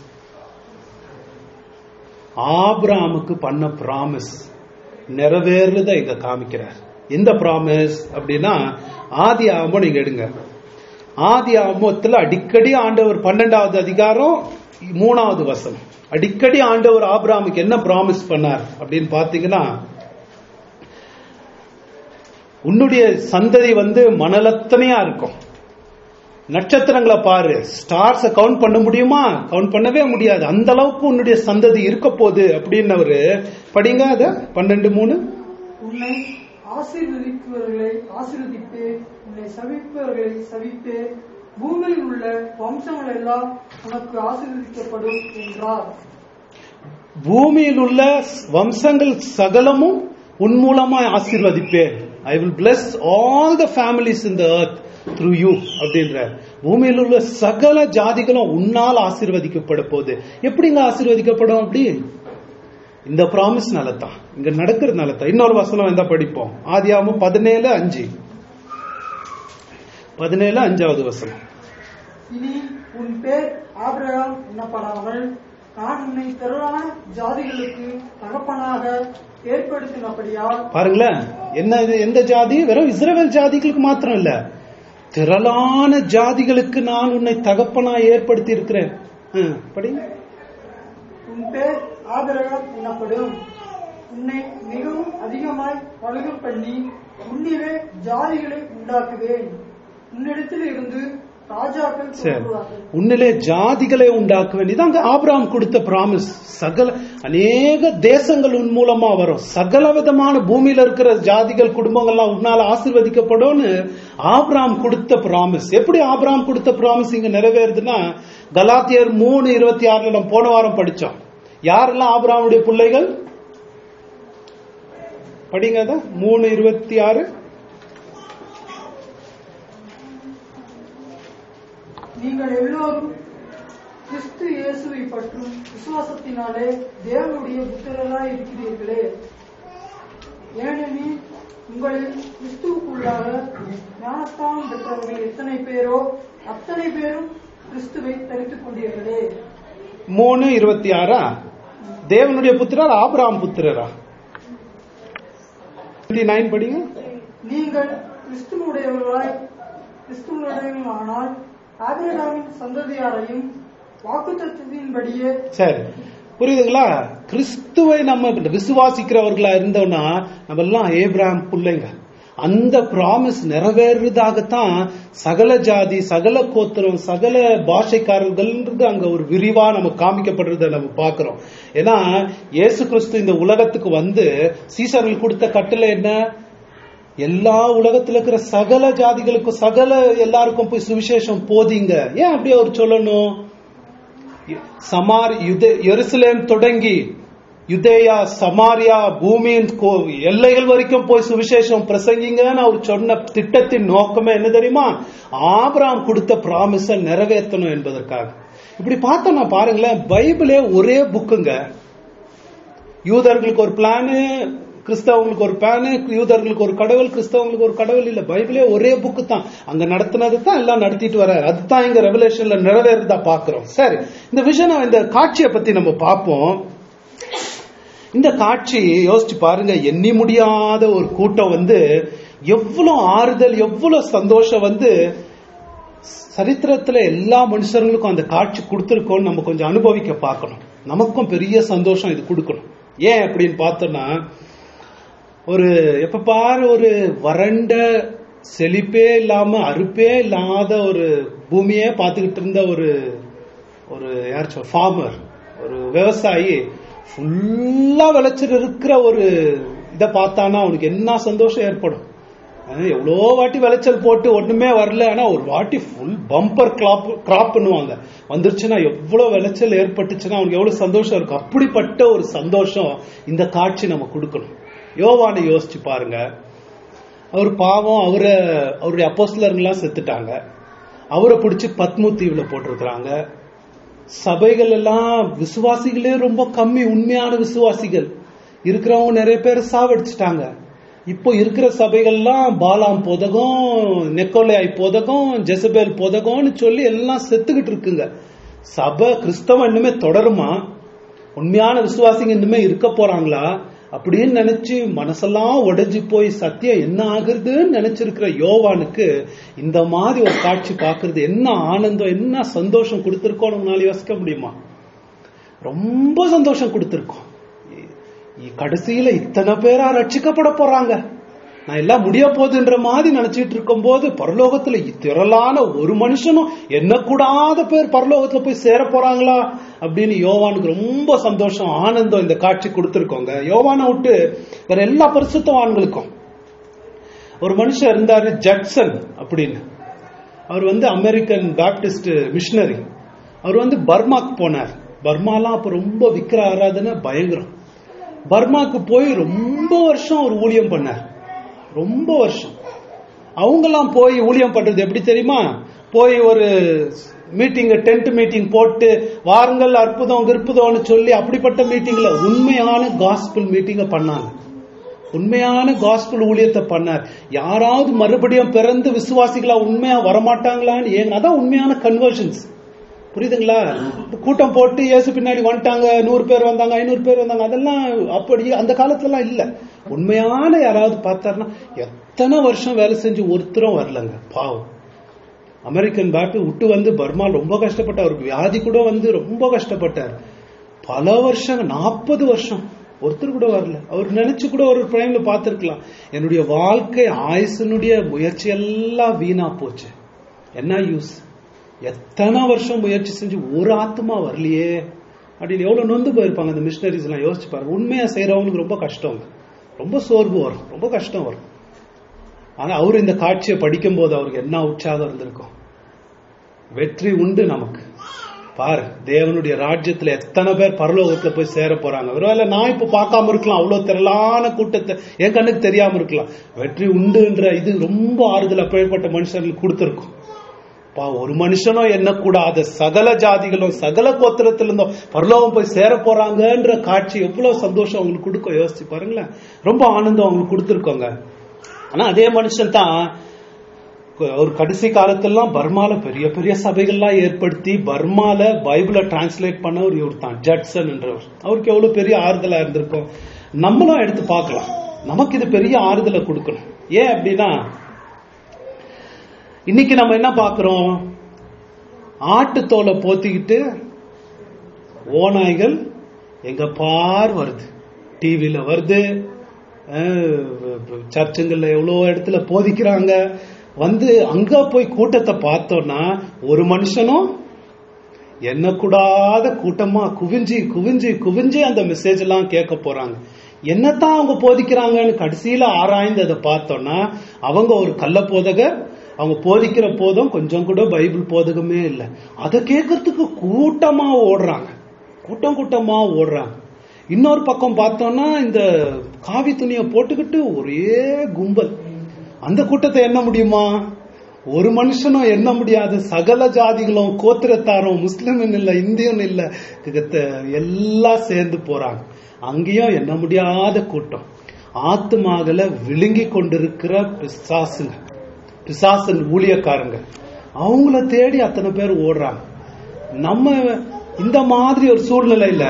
ஆபிராமுக்கு பண்ண பிராமிஸ் நிறைவேறுறத இங்க காமிக்கிறார் எந்த பிராமிஸ் அப்படின்னா ஆதி ஆமம் நீங்க எடுங்க ஆதி ஆமத்துல அடிக்கடி ஆண்டவர் பன்னெண்டாவது அதிகாரம் மூணாவது வசனம் அடிக்கடி ஆண்டவர் ஆபிராமுக்கு என்ன பிராமிஸ் பண்ணார் அப்படின்னு பாத்தீங்கன்னா உன்னுடைய சந்ததி வந்து மணலத்தனையா இருக்கும் நட்சத்திரங்களை பாரு ஸ்டார்ஸ கவுண்ட் பண்ண முடியுமா கவுண்ட் பண்ணவே முடியாது அந்த அளவுக்கு உன்னுடைய சந்ததி இருக்க போகுது அப்படின்னவரு படிங்க அத பன்னெண்டு மூணு உன்னை ஆசீர்வதிப்பவர்களை ஆசீர்வதிப்பு உன்னை சவிப்பவர்களை சவிப்பு பூமியில் உள்ள வம்சங்கள் எல்லாம் உனக்கு ஆசீர்வதிக்கப்படும் என்றார் பூமியில் உள்ள வம்சங்கள் சகலமும் உன் மூலமா ஆசீர்வதிப்பேன் I will bless all the families in the earth through you அப்படின்ற பூமியில் உள்ள சகல ஜாதிகளும் உன்னால் ஆசீர்வதிக்கப்பட போகுது எப்படிங்க ஆசீர்வதிக்கப்படும் அப்படி இந்த ப்ராமிஸ் தான் இங்க நடக்கிறதுனால தான் இன்னொரு வசனம் எந்த படிப்போம் ஆதியாமம் பதினேழு அஞ்சு பதினேழு அஞ்சாவது வசனம் இனி உன் பேர் ஆபிரகாம் என்னப்படாமல் நான் உன்னை திரளான ஜாதிகளுக்கு தகப்பனாக ஏற்படுத்தினபடியால் பாருங்களேன் என்ன இது எந்த ஜாதி வெறும் இஸ்ரவேல் ஜாதிகளுக்கு மாத்திரம் இல்ல திரளான ஜாதிகளுக்கு நான் உன்னை தகப்பனா ஏற்படுத்தி இருக்கிறேன் ம், படிங்க உன் பேர் ஆபிரகாம் எனப்படும் உன்னை மிகவும் அதிகமாய் பழுக பண்ணி உன்னிலே ஜாதிகளை உண்டாக்குவேன் உன்னிடத்தில் இருந்து ராஜாக்கள் சரி தோன்றுவார்கள் உன்னிலே ஜாதிகளை உண்டாக்க வேண்டியது அங்க ஆபிரகாம் கொடுத்த பிராமிஸ் சகல அநேக தேசங்கள் உன் மூலமா வரும் சகல விதமான பூமியில இருக்கிற ஜாதிகள் குடும்பங்கள்லாம் உன்னால ஆசீர்வதிக்கப்படும்னு ஆபிரகாம் கொடுத்த பிராமிஸ் எப்படி ஆபிரகாம் கொடுத்த பிராமிஸ் இங்க நிறைவேறுதுன்னா கலாத்தியர் மூணு இருபத்தி ஆறுல நம்ம போன வாரம் படிச்சோம் யாரெல்லாம் ஆபிரகாமுடைய பிள்ளைகள் படிங்க அத மூணு இருபத்தி ஆறு நீங்கள் எல்லோரும் கிறிஸ்து இயேசுவை பற்றும் விசுவாசத்தினாலே தேவனுடைய புத்திரராய் இருக்கிறீர்களே ஏனெனில் உங்களில் கிறிஸ்துவுக்குள்ளாக ஞானஸ்தானம் பெற்றவர்கள் எத்தனை பேரோ அத்தனை பேரும் கிறிஸ்துவை தரித்துக் கொண்டீர்களே மூணு இருபத்தி ஆறா தேவனுடைய புத்திரர் ஆபிரகாம் புத்திரரா நைன் படிங்க நீங்கள் கிறிஸ்துவுடையவர்களாய் கிறிஸ்துவுடையவர்களானால் ஆபிரகாமின் சந்ததியாரையும் வாக்குத்தத்தின்படியே சரி புரியுதுங்களா கிறிஸ்துவை நம்ம விசுவாசிக்கிறவர்களா இருந்தோம்னா நம்ம எல்லாம் ஏப்ராம் பிள்ளைங்க அந்த ப்ராமிஸ் நிறைவேறுறதாகத்தான் சகல ஜாதி சகல கோத்திரம் சகல பாஷைக்காரர்கள்ன்றது அங்க ஒரு விரிவா நம்ம காமிக்கப்படுறத நம்ம பார்க்கிறோம் ஏன்னா இயேசு கிறிஸ்து இந்த உலகத்துக்கு வந்து சீசர்கள் கொடுத்த கட்டளை என்ன எல்லா உலகத்துல இருக்கிற சகல ஜாதிகளுக்கும் சகல எல்லாருக்கும் போய் சுவிசேஷம் போதிங்க ஏன் அப்படி அவர் சொல்லணும் சமார் யுதே எருசலேம் தொடங்கி யுதேயா சமாரியா பூமியின் கோ- எல்லைகள் வரைக்கும் போய் சுவிசேஷம் பிரசங்கிங்கன்னு அவர் சொன்ன திட்டத்தின் நோக்கமே என்ன தெரியுமா ஆபிரகாம் கொடுத்த ப்ராமிஸ நிறைவேற்றணும் என்பதற்காக இப்படி பார்த்தோம்னா பாருங்களேன் பைபிளே ஒரே புக்குங்க யூதர்களுக்கு ஒரு பிளானு கிறிஸ்தவங்களுக்கு ஒரு பிளானு யூதர்களுக்கு ஒரு கடவுள் கிறிஸ்தவங்களுக்கு ஒரு கடவுள் இல்ல பைபிளே ஒரே புக்கு தான் அங்க நடத்தினது தான் எல்லாம் நடத்திட்டு வர்றாரு அதுதான் இங்க ரெவலேஷன்ல நிறைவேறதா பாக்குறோம் சரி இந்த விஷயம் இந்த காட்சியை பத்தி நம்ம பார்ப்போம் இந்த காட்சி யோசிச்சு பாருங்க எண்ணி முடியாத ஒரு கூட்டம் வந்து எவ்வளவு ஆறுதல் எவ்வளவு சந்தோஷம் வந்து சரித்திரத்துல எல்லா மனுஷர்களுக்கும் அந்த காட்சி கொடுத்துருக்கோம் நம்ம கொஞ்சம் அனுபவிக்க பார்க்கணும் நமக்கும் பெரிய சந்தோஷம் இது கொடுக்கணும் ஏன் அப்படின்னு பார்த்தோம்னா ஒரு எப்ப பாரு ஒரு வறண்ட செழிப்பே இல்லாம அறுப்பே இல்லாத ஒரு பூமியே பார்த்துக்கிட்டு இருந்த ஒரு ஒரு யார் ஃபார்மர் ஒரு விவசாயி ஃபுல்லா விளைச்சல் இருக்கிற ஒரு இதை பார்த்தானா அவனுக்கு என்ன சந்தோஷம் ஏற்படும் அஹ் எவ்வளோ வாட்டி விளைச்சல் போட்டு ஒண்ணுமே வரல ஆனா ஒரு வாட்டி ஃபுல் பம்பர் கிராப் கிராப் பண்ணுவாங்க வந்துருச்சுன்னா எவ்வளவு விளைச்சல் ஏற்பட்டுச்சுன்னா அவனுக்கு எவ்வளவு சந்தோஷம் இருக்கும் அப்படிப்பட்ட ஒரு சந்தோஷம் இந்த காட்சி நம்ம கொடுக்கணும் யோவானை யோசிச்சு பாருங்க அவர் பாவம் அவரை அவருடைய அப்போஸ்தலர்கள்லாம் செத்துட்டாங்க அவரை பிடிச்சி பத்மு தீவுல போட்டிருக்கிறாங்க சபைகள் எல்லாம் விசுவாசிகளே ரொம்ப கம்மி உண்மையான விசுவாசிகள் இருக்கிறவங்க நிறைய பேர் சாவடிச்சிட்டாங்க இப்போ இருக்கிற சபைகள்லாம் பாலாம் போதகம் நெக்கோலையாய் போதகம் ஜெசபேல் போதகம்னு சொல்லி எல்லாம் செத்துக்கிட்டு இருக்குங்க சபை கிறிஸ்தவம் இன்னுமே தொடருமா உண்மையான விசுவாசிங்க இன்னுமே இருக்க போறாங்களா அப்படின்னு நினைச்சு மனசெல்லாம் உடைஞ்சு போய் சத்தியம் என்ன ஆகுறதுன்னு நினைச்சிருக்கிற யோவானுக்கு இந்த மாதிரி ஒரு காட்சி பார்க்கிறது என்ன ஆனந்தம் என்ன சந்தோஷம் கொடுத்திருக்கோம் நம்மளால யோசிக்க முடியுமா ரொம்ப சந்தோஷம் கொடுத்திருக்கோம் இ- இ- கடைசியில இத்தனை பேரா ரட்சிக்கப்பட போறாங்க நான் எல்லாம் முடிய போகுதுன்ற மாதிரி நினைச்சிட்டு இருக்கும் போது பரலோகத்துல திரளான ஒரு மனுஷனும் எண்ணக்கூடாத பேர் பரலோகத்துல போய் சேர போறாங்களா அப்படின்னு யோவானுக்கு ரொம்ப சந்தோஷம் ஆனந்தம் இந்த காட்சி கொடுத்திருக்கோங்க யோவானை விட்டு வேற எல்லா பரிசுத்தவான்களுக்கும் ஒரு மனுஷன் இருந்தாரு ஜட்சன் அப்படின்னு அவர் வந்து அமெரிக்கன் பாப்டிஸ்ட் மிஷனரி அவர் வந்து பர்மாக்கு போனார் பர்மாலாம் அப்ப ரொம்ப விக்கிர ஆராதனை பயங்கரம் பர்மாக்கு போய் ரொம்ப வருஷம் அவர் ஊழியம் பண்ணார் ரொம்ப வருஷம் அவங்கெல்லாம் போய் ஊழியம் பண்றது எப்படி தெரியுமா போய் ஒரு மீட்டிங் டென்ட் மீட்டிங் போட்டு வாருங்கள் அற்புதம் கிற்புதம்னு சொல்லி அப்படிப்பட்ட மீட்டிங்ல உண்மையான காஸ்பிள் மீட்டிங்க பண்ணாங்க உண்மையான காஸ்பிள் ஊழியத்தை பண்ணார் யாராவது மறுபடியும் பிறந்து விசுவாசிகளா உண்மையா வரமாட்டாங்களான்னு ஏங்க அதான் உண்மையான கன்வர்ஷன்ஸ் புரியுதுங்களா கூட்டம் போட்டு இயேசு பின்னாடி வந்துட்டாங்க நூறு பேர் வந்தாங்க ஐநூறு பேர் வந்தாங்க அதெல்லாம் அப்படி அந்த காலத்துலலாம் இல்ல உண்மையான யாராவது பார்த்தாருன்னா எத்தனை வருஷம் வேலை செஞ்சு ஒருத்தரும் வரலங்க பாவம் அமெரிக்கன் பேட்டு விட்டு வந்து பர்மா ரொம்ப கஷ்டப்பட்டார் அவருக்கு வியாதி கூட வந்து ரொம்ப கஷ்டப்பட்டார் பல வருஷம் நாற்பது வருஷம் ஒருத்தர் கூட வரல அவர் நினைச்சு கூட ஒரு டைம்ல பார்த்திருக்கலாம் என்னுடைய வாழ்க்கை ஆயுசனுடைய முயற்சி எல்லாம் வீணா போச்சு என்ன யூஸ் எத்தனை வருஷம் முயற்சி செஞ்சு ஒரு ஆத்மா வரலையே அப்படின்னு எவ்வளவு நொந்து போயிருப்பாங்க அந்த மிஷினரிஸ் எல்லாம் யோசிச்சு பாருங்க உண்மையா செய்யறவங்களுக்கு ரொம்ப கஷ்டம் ரொம்ப சோர்வு வரும் ரொம்ப கஷ்டம் வரும் ஆனா அவர் இந்த காட்சியை படிக்கும் போது அவருக்கு என்ன உற்சாகம் இருந்திருக்கும் வெற்றி உண்டு நமக்கு பாரு தேவனுடைய ராஜ்யத்துல எத்தனை பேர் பரலோகத்துல போய் சேர போறாங்க ஒருவேளை நான் இப்ப பார்க்காம இருக்கலாம் அவ்வளவு திரளான கூட்டத்தை என் கண்ணுக்கு தெரியாம இருக்கலாம் வெற்றி உண்டுன்ற இது ரொம்ப ஆறுதல் அப்பேற்பட்ட மனுஷர்களுக்கு கொடுத்திருக்கும் பா ஒரு மனுஷனும் எண்ணக்கூடாத சகல ஜாதிகளும் சகல கோத்திரத்திலிருந்தும் பரலோகம் போய் சேர போறாங்கன்ற காட்சி எவ்வளவு சந்தோஷம் அவங்களுக்கு கொடுக்கும் யோசிச்சு பாருங்களேன் ரொம்ப ஆனந்தம் அவங்களுக்கு கொடுத்துருக்கோங்க ஆனா அதே மனுஷன் தான் ஒரு கடைசி காலத்திலாம் பர்மால பெரிய பெரிய சபைகள்லாம் ஏற்படுத்தி பர்மால பைபிளை டிரான்ஸ்லேட் பண்ண ஒரு இவர் தான் ஜட்சன் என்றவர் அவருக்கு எவ்வளவு பெரிய ஆறுதலா இருந்திருக்கும் நம்மளும் எடுத்து பார்க்கலாம் நமக்கு இது பெரிய ஆறுதலை கொடுக்கணும் ஏன் அப்படின்னா இன்னைக்கு நம்ம என்ன பார்க்கிறோம் ஆட்டுத்தோலை போத்திக்கிட்டு ஓநாய்கள் எங்க பார் வருது டிவியில வருது சர்ச்சுங்கள்ல எவ்வளோ இடத்துல போதிக்கிறாங்க வந்து அங்க போய் கூட்டத்தை பார்த்தோம்னா ஒரு மனுஷனும் எண்ணக்கூடாத கூட்டமா குவிஞ்சி குவிஞ்சி குவிஞ்சி அந்த மெசேஜ் எல்லாம் கேட்க போறாங்க என்னத்தான் அவங்க போதிக்கிறாங்கன்னு கடைசியில ஆராய்ந்து அதை பார்த்தோம்னா அவங்க ஒரு கள்ள போதகர் அவங்க போதிக்கிற போதும் கொஞ்சம் கூட பைபிள் போதகமே இல்லை அதை கேட்கறதுக்கு கூட்டமா ஓடுறாங்க கூட்டம் கூட்டமா ஓடுறாங்க இன்னொரு பக்கம் பார்த்தோம்னா இந்த காவி துணியை போட்டுக்கிட்டு ஒரே கும்பல் அந்த கூட்டத்தை எண்ண முடியுமா ஒரு மனுஷனும் எண்ண முடியாது சகல ஜாதிகளும் கோத்திரத்தாரும் முஸ்லிம் இல்ல இந்தியன் இல்ல எல்லாம் சேர்ந்து போறாங்க அங்கேயும் எண்ண முடியாத கூட்டம் ஆத்துமாகல விழுங்கி கொண்டிருக்கிற பிசாசுங்க பிசாசன் ஊழியக்காரங்க அவங்கள தேடி அத்தனை பேர் ஓடுறாங்க நம்ம இந்த மாதிரி ஒரு சூழ்நிலையில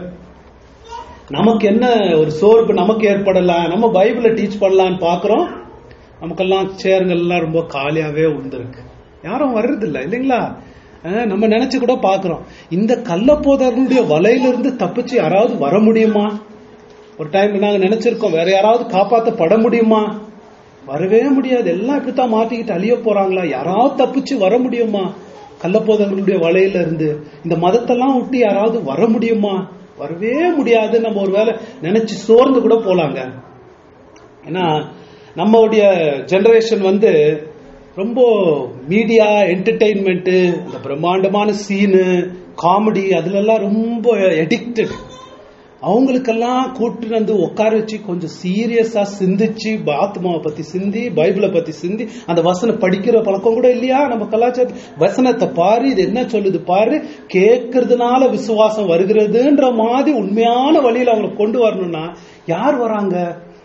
நமக்கு என்ன ஒரு சோர்வு நமக்கு ஏற்படலாம் நம்ம பைபிளை டீச் பண்ணலான்னு பாக்குறோம் நமக்கெல்லாம் சேருங்கள்லாம் ரொம்ப காலியாவே உந்திருக்கு யாரும் வர்றது இல்ல இல்லைங்களா நம்ம நினைச்சு கூட பாக்குறோம் இந்த கள்ளப்போதர்களுடைய வலையிலிருந்து தப்பிச்சு யாராவது வர முடியுமா ஒரு டைம் நாங்க நினைச்சிருக்கோம் வேற யாராவது காப்பாத்தப்பட முடியுமா வரவே முடியாது எல்லாம் இப்படித்தான் மாத்திக்கிட்டு அழிய போறாங்களா யாராவது தப்பிச்சு வர முடியுமா கள்ளப்போதர்களுடைய வலையில இருந்து இந்த மதத்தெல்லாம் விட்டு யாராவது வர முடியுமா வரவே முடியாது நம்ம ஒரு வேலை நினைச்சு சோர்ந்து கூட போலாங்க ஏன்னா நம்மளுடைய ஜெனரேஷன் வந்து ரொம்ப மீடியா என்டர்டெயின்மெண்ட் இந்த பிரம்மாண்டமான சீனு காமெடி அதுல எல்லாம் ரொம்ப எடிக்டட் அவங்களுக்கெல்லாம் கூட்டு வந்து உட்கார வச்சு கொஞ்சம் சீரியஸா சிந்திச்சு ஆத்மாவை பத்தி சிந்தி பைபிளை பத்தி சிந்தி அந்த வசனம் படிக்கிற பழக்கம் கூட இல்லையா நம்ம கலாச்சார வசனத்தை பாரு இது என்ன சொல்லுது பாரு கேட்கறதுனால விசுவாசம் வருகிறதுன்ற மாதிரி உண்மையான வழியில அவங்களை கொண்டு வரணும்னா யார் வராங்க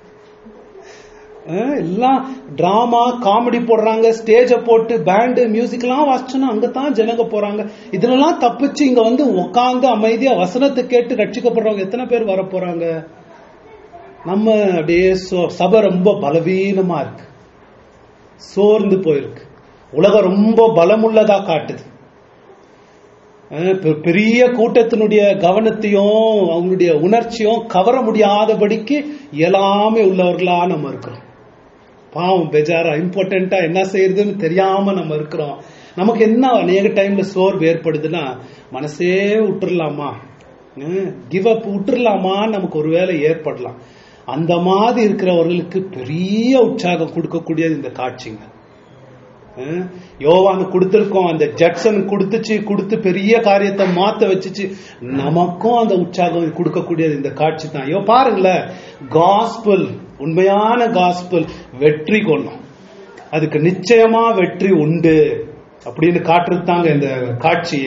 எல்லாம் டிராமா காமெடி போடுறாங்க ஸ்டேஜ போட்டு பேண்டு மியூசிக் எல்லாம் வாசிச்சோன்னா அங்கதான் ஜனங்க போறாங்க இதுலலாம் தப்பிச்சு இங்க வந்து உட்காந்து அமைதியா வசனத்தை கேட்டு ரட்சிக்கப்படுறவங்க எத்தனை பேர் வர போறாங்க நம்ம அப்படியே சபை ரொம்ப பலவீனமா இருக்கு சோர்ந்து போயிருக்கு உலகம் ரொம்ப பலமுள்ளதா காட்டுது பெரிய கூட்டத்தினுடைய கவனத்தையும் அவங்களுடைய உணர்ச்சியும் கவர முடியாதபடிக்கு இயலாமை உள்ளவர்களா நம்ம இருக்கிறோம் பாவம் பெஜாரா இம்பார்ட்டண்டா என்ன செய்யறதுன்னு தெரியாம நம்ம இருக்கிறோம் நமக்கு என்ன அநேக டைம்ல சோர்வு ஏற்படுதுன்னா மனசே விட்டுறலாமா கிவ் அப் விட்டுறலாமா நமக்கு ஒரு வேலை ஏற்படலாம் அந்த மாதிரி இருக்கிறவர்களுக்கு பெரிய உற்சாகம் கொடுக்கக்கூடியது இந்த காட்சிங்க யோவானு கொடுத்திருக்கோம் அந்த ஜட்சன் கொடுத்துச்சு கொடுத்து பெரிய காரியத்தை மாத்த வச்சுச்சு நமக்கும் அந்த உற்சாகம் கொடுக்கக்கூடியது இந்த காட்சி தான் ஐயோ பாருங்களேன் காஸ்பல் உண்மையான காஸ்பல் வெற்றி கொள்ளும் அதுக்கு நிச்சயமா வெற்றி உண்டு அப்படின்னு காட்டுறது தாங்க இந்த காட்சி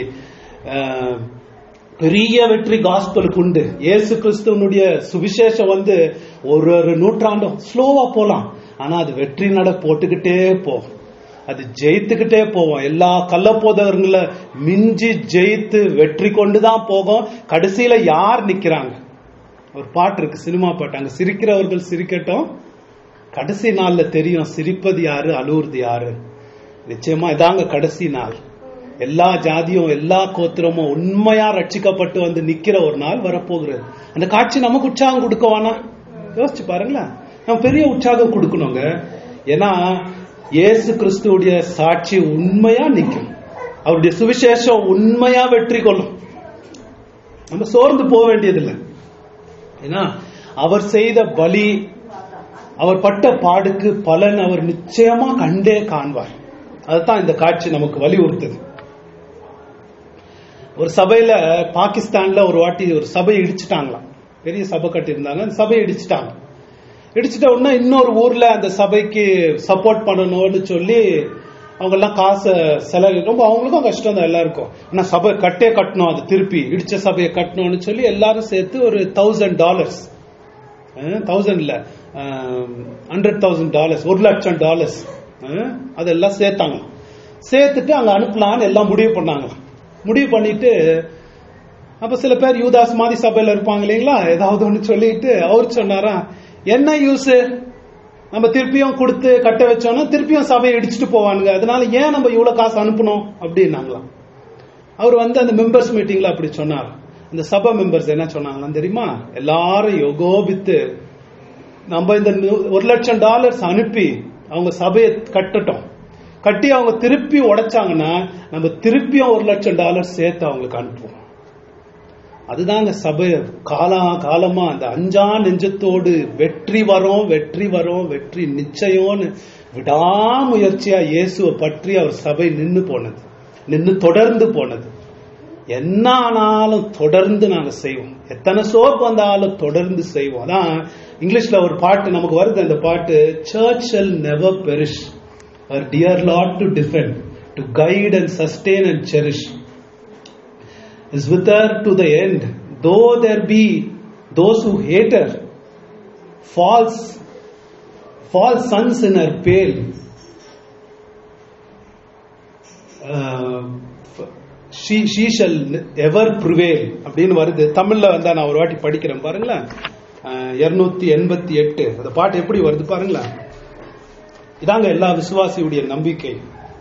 பெரிய வெற்றி காஸ்பலுக்கு உண்டு ஏசு கிறிஸ்துவனுடைய சுவிசேஷம் வந்து ஒரு ஒரு நூற்றாண்டும் ஸ்லோவா போலாம் ஆனா அது வெற்றி நட போட்டுக்கிட்டே போகும் அது ஜெயித்துக்கிட்டே போவோம் எல்லா கள்ளப்போதகங்கள மிஞ்சி ஜெயித்து வெற்றி கொண்டுதான் போகும் கடைசியில யார் நிக்கிறாங்க ஒரு பாட்டு இருக்கு சினிமா பாட்டு அங்க சிரிக்கிறவர்கள் சிரிக்கட்டும் கடைசி நாள்ல தெரியும் சிரிப்பது யாரு அழுவுறது யாரு நிச்சயமா இதாங்க கடைசி நாள் எல்லா ஜாதியும் எல்லா கோத்திரமும் உண்மையா ரட்சிக்கப்பட்டு வந்து நிக்கிற ஒரு நாள் வரப்போகிறது அந்த காட்சி நமக்கு உற்சாகம் கொடுக்கவானா யோசிச்சு பாருங்களேன் நம்ம பெரிய உற்சாகம் கொடுக்கணுங்க ஏன்னா இயேசு கிறிஸ்துவுடைய சாட்சி உண்மையா நிற்கும் அவருடைய சுவிசேஷம் உண்மையா வெற்றி கொள்ளும் நம்ம சோர்ந்து போக வேண்டியதில்லை ஏன்னா அவர் செய்த பலி அவர் பட்ட பாடுக்கு பலன் அவர் நிச்சயமா கண்டே காண்பார் அதுதான் இந்த காட்சி நமக்கு வலியுறுத்துது ஒரு சபையில பாகிஸ்தான்ல ஒரு வாட்டி ஒரு சபையை இடிச்சிட்டாங்களாம் பெரிய சபை கட்டியிருந்தாங்க அந்த சபையை இடிச்சிட்டாங்க இடிச்சிட்ட உடனே இன்னொரு ஊர்ல அந்த சபைக்கு சப்போர்ட் பண்ணணும்னு சொல்லி அவங்க எல்லாம் காசை செலவு ரொம்ப அவங்களுக்கும் கஷ்டம் தான் எல்லாருக்கும் ஆனா சபை கட்டே கட்டணும் அது திருப்பி இடிச்ச சபையை கட்டணும்னு சொல்லி எல்லாரும் சேர்த்து ஒரு தௌசண்ட் டாலர்ஸ் தௌசண்ட் இல்ல ஹண்ட்ரட் தௌசண்ட் டாலர்ஸ் ஒரு லட்சம் டாலர்ஸ் அதெல்லாம் சேர்த்தாங்க சேர்த்துட்டு அங்க அனுப்பலாம்னு எல்லாம் முடிவு பண்ணாங்க முடிவு பண்ணிட்டு அப்ப சில பேர் யூதாஸ் மாதிரி சபையில இருப்பாங்க இல்லைங்களா ஏதாவது ஒண்ணு சொல்லிட்டு அவர் சொன்னாரா என்ன யூஸ் நம்ம திருப்பியும் கொடுத்து கட்ட வச்சோம்னா திருப்பியும் சபையை இடிச்சிட்டு போவானுங்க அதனால ஏன் நம்ம இவ்வளவு காசு அனுப்பணும் அப்படின்னாங்களாம் அவர் வந்து அந்த மெம்பர்ஸ் மீட்டிங்ல அப்படி சொன்னார் அந்த சபை மெம்பர்ஸ் என்ன சொன்னாங்களாம் தெரியுமா எல்லாரும் யோகோபித்து நம்ம இந்த நூ- ஒரு லட்சம் டாலர்ஸ் அனுப்பி அவங்க சபையை கட்டட்டும் கட்டி அவங்க திருப்பி உடைச்சாங்கன்னா நம்ம திருப்பியும் ஒரு லட்சம் டாலர் சேர்த்து அவங்களுக்கு அனுப்புவோம் அதுதாங்க சபை காலா காலமா அந்த அஞ்சா நெஞ்சத்தோடு வெற்றி வரும் வெற்றி வரும் வெற்றி நிச்சயம்னு விடாமுயற்சியா இயேசுவை பற்றி அவர் சபை நின்னு போனது நின்னு தொடர்ந்து போனது என்ன ஆனாலும் தொடர்ந்து நாங்க செய்வோம் எத்தனை சோப் வந்தாலும் தொடர்ந்து செய்வோம் அதான் இங்கிலீஷ்ல ஒரு பாட்டு நமக்கு வருது அந்த பாட்டு church shall never perish our dear Lord to defend to guide and sustain and cherish is with her to the end, though there be those who hate her, false, false sons in her pale. Uh, she, she shall ever prevail அப்படின்னு வருது தமிழ்ல வந்தா நான் ஒரு வாட்டி படிக்கிறேன் பாருங்களேன் இருநூத்தி எண்பத்தி எட்டு அந்த பாட்டு எப்படி வருது பாருங்களேன் இதாங்க எல்லா விசுவாசியுடைய நம்பிக்கை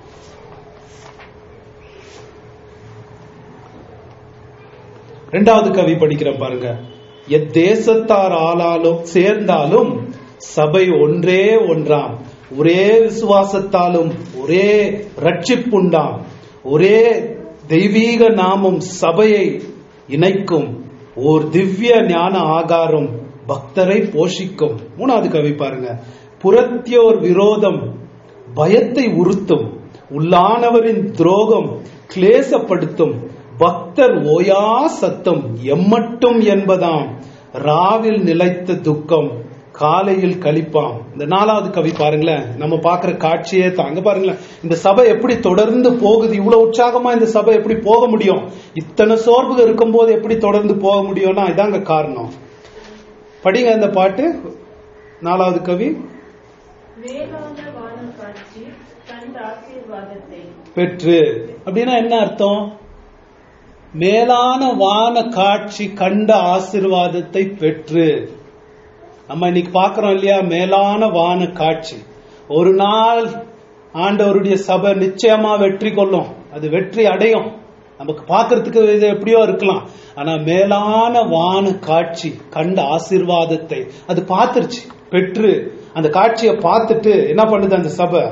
ரெண்டாவது கவி படிக்கிற பாருங்க எத்தேசத்தார் ஆளாலும் சேர்ந்தாலும் சபை ஒன்றே ஒன்றாம் ஒரே விசுவாசத்தாலும் ஒரே ரட்சிப்புண்டாம் ஒரே தெய்வீக நாமம் சபையை இணைக்கும் ஓர் திவ்ய ஞான ஆகாரம் பக்தரை போஷிக்கும் மூணாவது கவி பாருங்க புறத்தியோர் விரோதம் பயத்தை உறுத்தும் உள்ளானவரின் துரோகம் கிளேசப்படுத்தும் பக்தர் ஓயா சத்தம் எம்மட்டும் என்பதாம் ராவில் நிலைத்த துக்கம் காலையில் கழிப்பாம் இந்த நாலாவது கவி பாருங்களேன் நம்ம பார்க்கிற காட்சியே தாங்க பாருங்களேன் இந்த சபை எப்படி தொடர்ந்து போகுது இவ்வளவு உற்சாகமா இந்த சபை எப்படி போக முடியும் இத்தனை சோர்வுகள் இருக்கும்போது எப்படி தொடர்ந்து போக முடியும்னா இதாங்க காரணம் படிங்க இந்த பாட்டு நாலாவது கவி மேலான வானம் காட்சி கண்ட ஆசீர்வாதத்தை பெற்று அப்படின்னா என்ன அர்த்தம் மேலான வான காட்சி கண்ட ஆசிர்வாதத்தை பெற்று நம்ம இன்னைக்கு பார்க்கிறோம் இல்லையா மேலான வான காட்சி ஒரு நாள் ஆண்டவருடைய சபை நிச்சயமா வெற்றி கொள்ளும் அது வெற்றி அடையும் நமக்கு பார்க்கிறதுக்கு இது எப்படியோ இருக்கலாம் ஆனா மேலான வான காட்சி கண்ட ஆசீர்வாதத்தை அது பார்த்துருச்சு பெற்று அந்த காட்சியை பார்த்துட்டு என்ன பண்ணுது அந்த சபை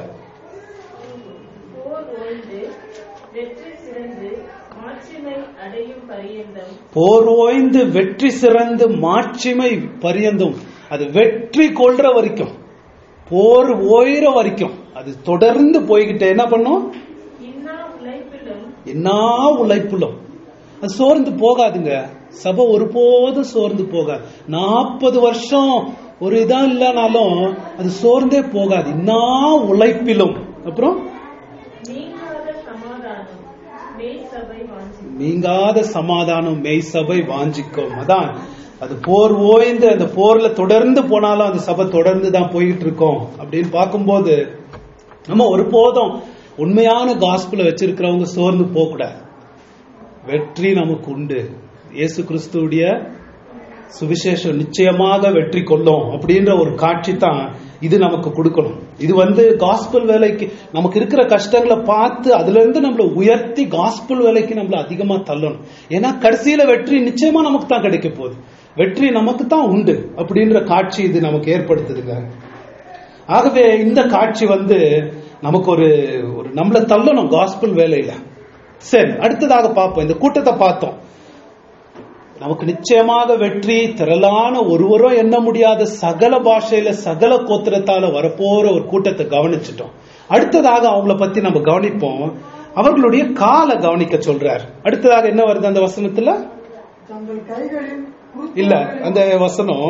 போர் ஓய்ந்து வெற்றி சிறந்து மாட்சிமை அடையும் பரியந்தம் போர் ஓய்ந்து வெற்றி சிறந்து மாட்சிமை பரியந்தும் அது வெற்றி கொள்ற வரைக்கும் போர் ஓயிற வரைக்கும் அது தொடர்ந்து போய்கிட்டே என்ன பண்ணும் இன்னா உழைப்பிலும் என்ன உழைப்புலும் அது சோர்ந்து போகாதுங்க சபை ஒருபோதும் சோர்ந்து போகாது நாற்பது வருஷம் ஒரு இதா இல்லைனாலும் அது சோர்ந்தே போகாது என்ன உழைப்பிலும் அப்புறம் நீங்காத சமாதானம் மெய் சபை வாஞ்சி நீங்காத சமாதானம் மெய் சபை வாஞ்சிக்கும் அதான் அது போர் ஓய்ந்து அந்த போர்ல தொடர்ந்து போனாலும் அந்த சபை தொடர்ந்து தான் போயிட்டு இருக்கோம் அப்படின்னு பார்க்கும்போது நம்ம ஒருபோதும் உண்மையான காஸ்பிள வச்சிருக்கிறவங்க சோர்ந்து போக கூடாது வெற்றி நமக்கு உண்டு இயேசு கிறிஸ்துவுடைய சுவிசேஷம் நிச்சயமாக வெற்றி கொள்ளும் அப்படின்ற ஒரு காட்சி தான் இது நமக்கு கொடுக்கணும் இது வந்து காஸ்பல் வேலைக்கு நமக்கு இருக்கிற கஷ்டங்களை பார்த்து அதுல இருந்து நம்மள உயர்த்தி காஸ்பல் வேலைக்கு நம்மள அதிகமா தள்ளணும் ஏன்னா கடைசியில வெற்றி நிச்சயமா நமக்கு தான் கிடைக்க போகுது வெற்றி நமக்கு தான் உண்டு அப்படின்ற காட்சி இது நமக்கு ஏற்படுத்துதுங்க ஆகவே இந்த காட்சி வந்து நமக்கு ஒரு ஒரு நம்மள தள்ளணும் காஸ்பல் வேலையில சரி அடுத்ததாக பார்ப்போம் இந்த கூட்டத்தை பார்த்தோம் நமக்கு நிச்சயமாக வெற்றி திரளான ஒருவரும் எண்ண முடியாத சகல பாஷையில சகல கோத்திரத்தால வரப்போற ஒரு கூட்டத்தை கவனிச்சிட்டோம் அடுத்ததாக அவங்கள பத்தி நம்ம கவனிப்போம் அவர்களுடைய காலை கவனிக்க சொல்றார் அடுத்ததாக என்ன வருது அந்த வசனத்துல தங்கள் கைகளில் இல்ல அந்த வசனம்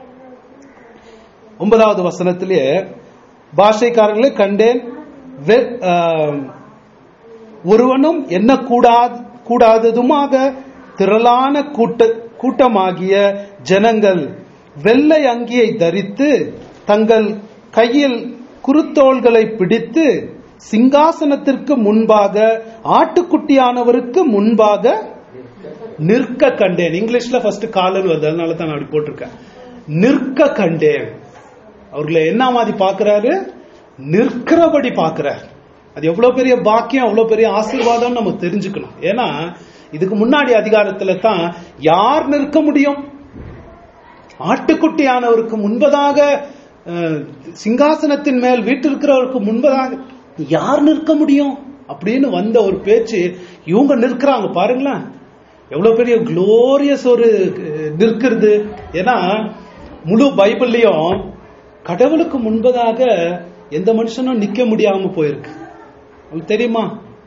ஒன்பதாவது வசனத்திலே பாஷைக்காரர்களை கண்டேன் வெ- ஆம், ஒருவனும் என்ன கூடாது கூடாததுமாக திரளான கூட்ட கூட்டமாகிய ஜனங்கள் வெள்ளை அங்கியை தரித்து தங்கள் கையில் குருத்தோள்களை பிடித்து சிங்காசனத்திற்கு முன்பாக ஆட்டுக்குட்டியானவருக்கு முன்பாக நிற்க கண்டேன் இங்கிலீஷ்ல ஃபர்ஸ்ட் காலன்னு வருது அதனால தான் நான் அப்படி போட்டிருக்கேன் நிற்க கண்டேன் அவர்களை என்ன மாதிரி பாக்குறாரு நிற்கிறபடி பாக்குறாரு அது எவ்வளவு பெரிய பாக்கியம் எவ்வளவு பெரிய ஆசீர்வாதம் நம்ம தெரிஞ்சுக்கணும் ஏன்னா இதுக்கு முன்னாடி அதிகாரத்துல தான் யார் நிற்க முடியும் ஆட்டுக்குட்டியானவருக்கு முன்பதாக அஹ், சிங்காசனத்தின் மேல் வீட்டிருக்கிறவருக்கு முன்பதாக யார் நிற்க முடியும் அப்படின்னு வந்த ஒரு பேச்சு இவங்க நிற்கிறாங்க பாருங்களேன் எவ்வளவு பெரிய குளோரியஸ் ஒரு அஹ், நிற்கிறது ஏன்னா முழு பைபிள்லயும் கடவுளுக்கு முன்பதாக எந்த மனுஷனும் நிக்க முடியாம போயிருக்கு உங்களுக்கு தெரியுமா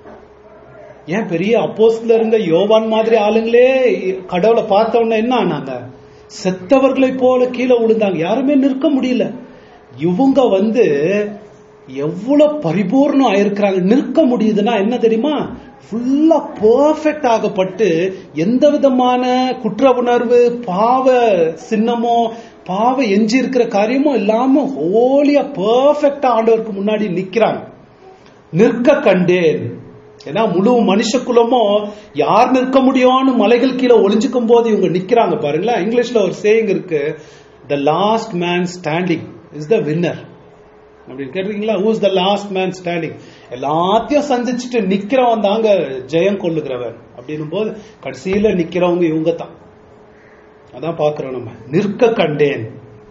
ஏன் பெரிய அப்போஸ்ல இருந்த யோவான் மாதிரி ஆளுங்களே கடவுளை பார்த்த உடனே என்ன ஆனாங்க செத்தவர்களை போல கீழே விழுந்தாங்க யாருமே நிற்க முடியல இவங்க வந்து எவ்வளவு பரிபூர்ணம் ஆயிருக்கிறாங்க நிற்க முடியுதுன்னா என்ன தெரியுமா ஃபுல்லா பெர்ஃபெக்ட் ஆகப்பட்டு எந்த விதமான குற்ற உணர்வு பாவ சின்னமோ பாவ எஞ்சி இருக்கிற காரியமோ இல்லாம ஹோலியா பெர்ஃபெக்டா ஆண்டவருக்கு முன்னாடி நிக்கிறாங்க நிற்க கண்டேன் ஏன்னா முழு மனுஷ குலமும் யார் நிற்க முடியும்னு மலைகள் கீழே ஒளிஞ்சுக்கும் போது இவங்க நிக்கிறாங்க பாருங்களேன் இங்கிலீஷ்ல ஒரு சேயிங் இருக்கு the last man standing is the winner அப்படின்னு கேட்டிருக்கீங்களா who's the last man standing எல்லாத்தையும் சந்திச்சுட்டு நிக்கிறவன் தாங்க ஜெயம் கொள்ளுகிறவன் அப்படின்னும் போது கடைசியில நிக்கிறவங்க இவங்க தான் அதான் பாக்குறோம் நம்ம நிற்க கண்டேன்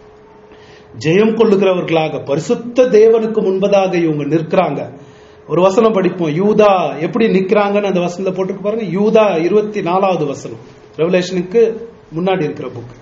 ஜெயம் கொள்ளுகிறவர்களாக பரிசுத்த தேவனுக்கு முன்பதாக இவங்க நிற்கிறாங்க ஒரு வசனம் படிப்போம் யூதா எப்படி நிக்கிறாங்கன்னு அந்த வசனத்தை போட்டுக்கு பாருங்க யூதா இருபத்தி நாலாவது வசனம் ரெவலேஷனுக்கு முன்னாடி இருக்கிற புக்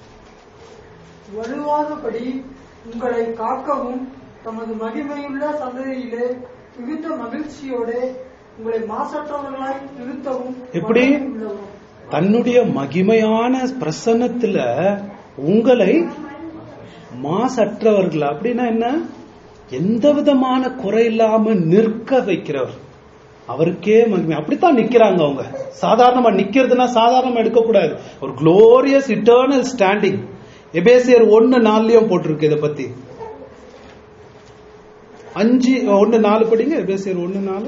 வலுவாதபடி உங்களை காக்கவும் தமது மகிமையுள்ள சந்ததியிலே மிகுந்த மகிழ்ச்சியோட உங்களை மாசற்றவர்களாய் நிறுத்தவும் எப்படி? வல்லமை உள்ளவர். தன்னுடைய மகிமையான பிரசன்னத்துல உங்களை மாசற்றவர்கள் அப்படின்னா என்ன எந்த விதமான குறை இல்லாம நிற்க வைக்கிறவர் அவருக்கே மகிமை அப்படித்தான் நிக்கிறாங்க அவங்க சாதாரணமா நிக்கிறதுனா சாதாரணமா எடுக்கக்கூடாது ஒரு குளோரியஸ் இட்டர்னல் ஸ்டாண்டிங் எபேசியர் ஒன்னு நாலுலயும் போட்டிருக்கு இதை பத்தி அஞ்சு ஒன்னு நாலு படிங்க எபேசியர் ஒன்னு நாலு